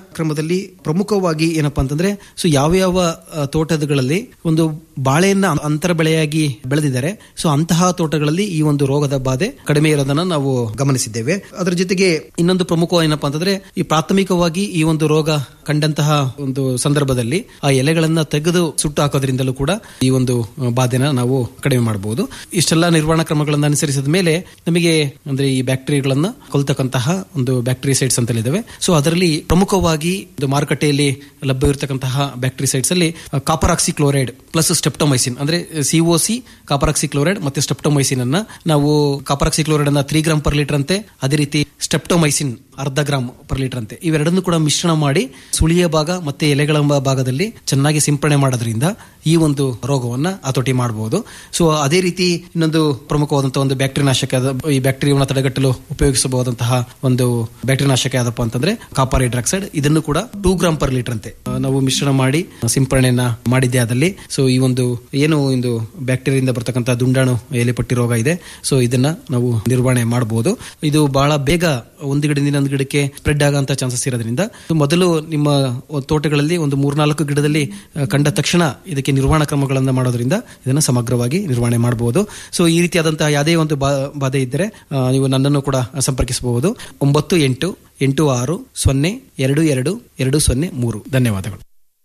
ಕ್ರಮದಲ್ಲಿ ಪ್ರಮುಖವಾಗಿ ಏನಪ್ಪಾ ಅಂತಂದ್ರೆ ಸೊ ಯಾವ ಯಾವ ಆ, ತೋಟಗಳಲ್ಲಿ ಒಂದು ಬಾಳೆಯನ್ನ ಅಂತರ ಬೆಳೆಯಾಗಿ ಬೆಳೆದಿದ್ದಾರೆ ಸೊ ಅಂತಹ ತೋಟಗಳಲ್ಲಿ ಈ ಒಂದು ರೋಗದ ಬಾಧೆ ಕಡಿಮೆ ಇರೋದನ್ನ ನಾವು ಗಮನಿಸಿದ್ದೇವೆ ಅದರ ಜೊತೆಗೆ ಇನ್ನೊಂದು ಪ್ರಮುಖ ಏನಪ್ಪಾ ಅಂತಂದ್ರೆ ಈ ಪ್ರಾಥಮಿಕವಾಗಿ ಈ ಒಂದು ರೋಗ ಕಂಡಂತಹ ಒಂದು ಸಂದರ್ಭದಲ್ಲಿ ಆ ಎಲೆಗಳನ್ನ ತೆಗೆದು ಸುಟ್ಟು ಹಾಕೋದ್ರಿಂದಲೂ ಕೂಡ ಈ ಒಂದು ಆ, ಬಾಧೆನ ನಾವು ಕಡಿಮೆ ಮಾಡಬಹುದು ಇಷ್ಟೆಲ್ಲ ನಿರ್ವಹಣಾ ಕ್ರಮಗಳನ್ನು ಅನುಸರಿಸಿದ ಮೇಲೆ ನಮಗೆ ಅಂದ್ರೆ ಈ ಬ್ಯಾಕ್ಟೀರಿಯಾಗಳನ್ನ ಕೊಲ್ತಕ್ಕಂತಹ ಒಂದು ಬ್ಯಾಕ್ಟೀರಿಸೈಡ್ಸ್ ಅಂತ ಇದಾವೆ ಸೊ ಅದರಲ್ಲಿ ಪ್ರಮುಖವಾಗಿ ಒಂದು ಮಾರುಕಟ್ಟೆಯಲ್ಲಿ ಲಭ್ಯವಿರತಕ್ಕಂತಹ ಬ್ಯಾಕ್ಟೀರಿಸೈಡ್ಸ್ ಅಲ್ಲಿ copper oxy chloride plus streptomycin ಅಂದ್ರೆ ಸಿಒಸಿ ಕಾಪರ್ ಆಕ್ಸಿ ಕ್ಲೋರೈಡ್ ಮತ್ತೆ ಸ್ಟೆಪ್ಟೊಮೈಸಿನ್ ಅನ್ನ ನಾವು ಕಾಪರ್ ಆಕ್ಸಿ ಕ್ಲೋರೈಡ್ ಅನ್ನ ತ್ರೀ ಗ್ರಾಮ್ ಪರ್ ಲೀಟರ್ ಅಂತೆ ಅದೇ ರೀತಿ ಸ್ಟೆಪ್ಟೊಮೈಸಿನ್ ಅರ್ಧ ಗ್ರಾಮ್ ಪರ್ ಲೀಟರ್ ಅಂತೆ ಇವೆರಡನ್ನು ಕೂಡ ಮಿಶ್ರಣ ಮಾಡಿ ಸುಳಿಯ ಭಾಗ ಮತ್ತೆ ಎಲೆಗಳ ಭಾಗದಲ್ಲಿ ಚೆನ್ನಾಗಿ ಸಿಂಪಡಣೆ ಮಾಡೋದ್ರಿಂದ ಈ ಒಂದು ರೋಗವನ್ನ ಹತೋಟಿ ಮಾಡಬಹುದು ಸೊ ಅದೇ ರೀತಿ ಇನ್ನೊಂದು ಪ್ರಮುಖವಾದಂತಹ ಒಂದು ಬ್ಯಾಕ್ಟೀರಿಯಾ ನಾಶಕ ಅದ- ಈ ಬ್ಯಾಕ್ಟೀರಿಯಾವನ್ನು ತಡೆಗಟ್ಟಲು ಉಪಯೋಗಿಸಬಹುದಂತಹ ಒಂದು ಬ್ಯಾಕ್ಟೀರಿಯಾ ನಾಶಕ ಯಾವ್ದಪ್ಪ ಅಂತಂದ್ರೆ ಕಾಪರ್ ಹೈಡ್ರಾಕ್ಸೈಡ್ ಇದನ್ನು ಕೂಡ ಟೂ ಗ್ರಾಮ್ ಪರ್ ಲೀಟರ್ ಅಂತೆ ಆ, ನಾವು ಮಿಶ್ರಣ ಮಾಡಿ ಸಿಂಪಡಣೆಯನ್ನ ಮಾಡಿದ್ದೆ ಆದಲ್ಲಿ ಸೊ ಈ ಒಂದು ಏನು ಒಂದು ಬ್ಯಾಕ್ಟೀರಿಯಿಂದ ಬರ್ತಕ್ಕಂಥ ದುಂಡಾಣು ಎಲೆಪಟ್ಟಿ ರೋಗ ಇದೆ ಸೊ ಇದನ್ನ ನಾವು ನಿರ್ವಹಣೆ ಮಾಡಬಹುದು ಇದು ಬಹಳ ಬೇಗ ಒಂದು ಗಿಡದಿಂದ ಒಂದು ಗಿಡಕ್ಕೆ ಸ್ಪ್ರೆಡ್ ಆಗಂತ ಚಾನ್ಸಸ್ ಇರೋದ್ರಿಂದ ಮೊದಲು ನಿಮ್ಮ ತೋಟಗಳಲ್ಲಿ ಒಂದು ಮೂರ್ನಾಲ್ಕು ಗಿಡದಲ್ಲಿ ಆ, ಕಂಡ ತಕ್ಷಣ ಇದಕ್ಕೆ ನಿರ್ವಹಣಾ ಕ್ರಮಗಳನ್ನು ಮಾಡೋದ್ರಿಂದ ಇದನ್ನು ಸಮಗ್ರವಾಗಿ ನಿರ್ವಹಣೆ ಮಾಡಬಹುದು ಸೊ ಈ ರೀತಿಯಾದಂತಹ ಯಾವುದೇ ಒಂದು ಬಾ- ಬಾಧೆ ಇದ್ದರೆ ಆ, ನೀವು ನನ್ನನ್ನು ಕೂಡ ಸಂಪರ್ಕಿಸಬಹುದು ಒಂಬತ್ತು ಎಂಟು ಎಂಟು ಆರು ಸೊನ್ನೆ ಎರಡು ಎರಡು ಎರಡು ಸೊನ್ನೆ ಮೂರು ಧನ್ಯವಾದಗಳು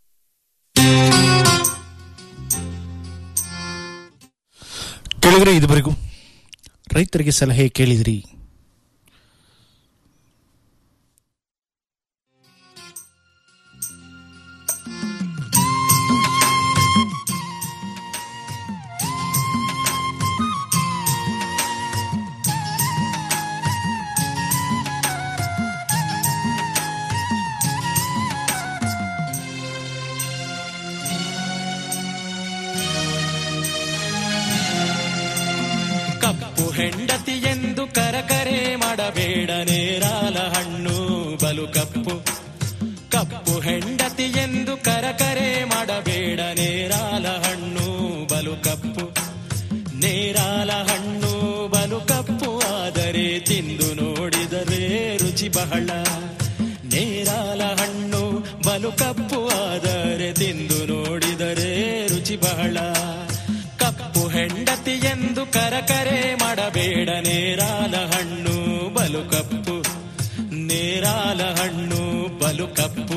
ಕೆಳಗರೆ ಇದುವರೆಗೂ ರೈತರಿಗೆ ಸಲಹೆ ಕೇಳಿದಿರಿ ಕಪ್ಪು ಹೆಂಡತಿ ಎಂದು ಕರಕರೆ ಮಾಡಬೇಡ ನೇರಾಲ ಹಣ್ಣು ಬಲು ಕಪ್ಪು ಕಪ್ಪು ಹೆಂಡತಿ ಎಂದು ಕರಕರೆ ಮಾಡಬೇಡ ನೇರಾಲ ಹಣ್ಣು ಬಲು ಕಪ್ಪು ನೇರಾಲ ಹಣ್ಣು ಬಲು ಕಪ್ಪು ಆದರೆ ತಿಂದು ನೋಡಿದರೆ ರುಚಿ ಬಹಳ ನೇರಾಲ ಹಣ್ಣು ಬಲು ಕಪ್ಪು ಆದರೆ ತಿಂದು ನೋಡಿದರೆ ರುಚಿ ಬಹಳ ಕಪ್ಪು ಹೆಂಡತಿ ಎಂದು ಕರಕರೆ ಮಾಡಬೇಡ ನೇರಾಲ ಹಣ್ಣು ಬಲು ಕಪ್ಪು ನೇರಾಲ ಹಣ್ಣು ಬಲು ಕಪ್ಪು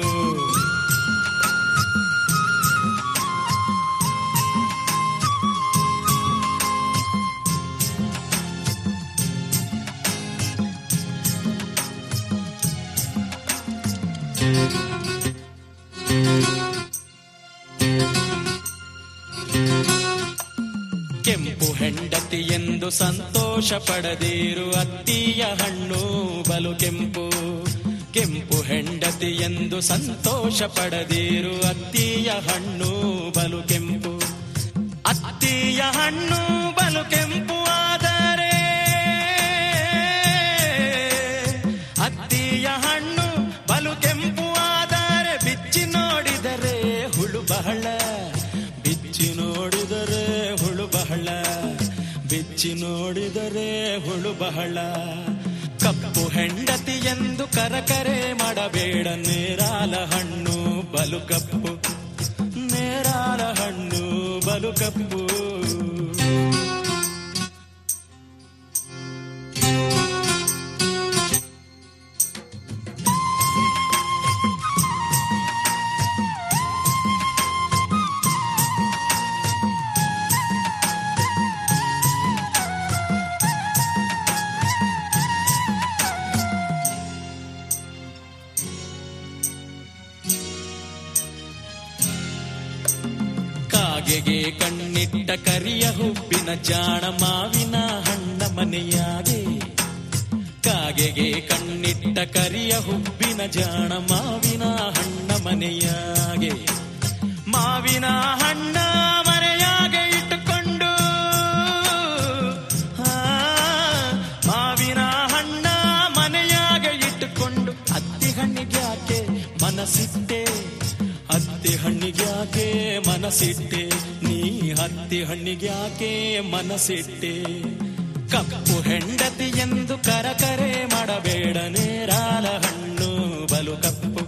ಕೆಂಪು ಹೆಂಡತಿ ಎಂದು ಸಂತೋಷ ಪಡದಿರು ಅತ್ತಿಯ ಹಣ್ಣು ಬಲು ಕೆಂಪು ಕೆಂಪು ಹೆಂಡತಿ ಎಂದು ಸಂತೋಷ ಪಡದಿರು ಅತ್ತಿಯ ಹಣ್ಣು ಬಲು ಕೆಂಪು ಅತ್ತಿಯ ಹಣ್ಣು ಬಲು ಕೆಂಪು ಆದರೆ ಅತ್ತಿಯ ಹಣ್ಣು ಬಲು ಕೆಂಪು ಆದರೆ ಬಿಚ್ಚಿ ನೋಡಿದರೆ ಹುಳು ಬಹಳ ಬಿಚ್ಚಿ ನೋಡಿದರೆ ಹುಳು ಬಹಳ ಬಿಚ್ಚಿ ನೋಡಿದರೆ ಹುಳು ಬಹಳ ಕಪ್ಪು ಹೆಂಡತಿ ಎಂದು ಕರಕರೆ ಮಾಡಬೇಡ ನೇರಾಲ ಹಣ್ಣು ಬಲು ಕಪ್ಪು ನೇರಾಲ ಹಣ್ಣು ಬಲು ಕಪ್ಪು ಕಾಗೆಗೆ ಕಣ್ಣಿಟ್ಟ ಕರಿಯ ಹುಬ್ಬಿನ ಜಾಣ ಮಾವಿನ ಹಣ್ಣ ಮನೆಯಾಗೆ ಕಾಗೆಗೆ ಕಣ್ಣಿಟ್ಟ ಕರಿಯ ಹುಬ್ಬಿನ ಜಾಣ ಮಾವಿನ ಹಣ್ಣ ಮನೆಯಾಗೆ ಮಾವಿನ ಹಣ್ಣ ಮನೆಯಾಗೆ ಇಟ್ಟುಕೊಂಡು ಆ, ಮಾವಿನ ಹಣ್ಣ ಮನೆಯಾಗೆ ಇಟ್ಟುಕೊಂಡು ಹತ್ತಿ ಹಣ್ಣಿಗೆ ಯಾಕೆ ಮನಸ್ಸಿಟ್ಟೆ ಹತ್ತಿ ಹಣ್ಣಿಗೆ ಯಾಕೆ ಮನಸ್ಸಿಟ್ಟೆ ನೀ ಹತ್ತಿ ಹಣ್ಣಿಗೆ ಯಾಕೆ ಮನಸ್ಸಿಟ್ಟೆ ಕಪ್ಪು ಹೆಂಡತಿ ಎಂದು ಕರಕರೆ ಮಾಡಬೇಡ ನೇರಾಲ ಹಣ್ಣು ಬಲು ಕಪ್ಪು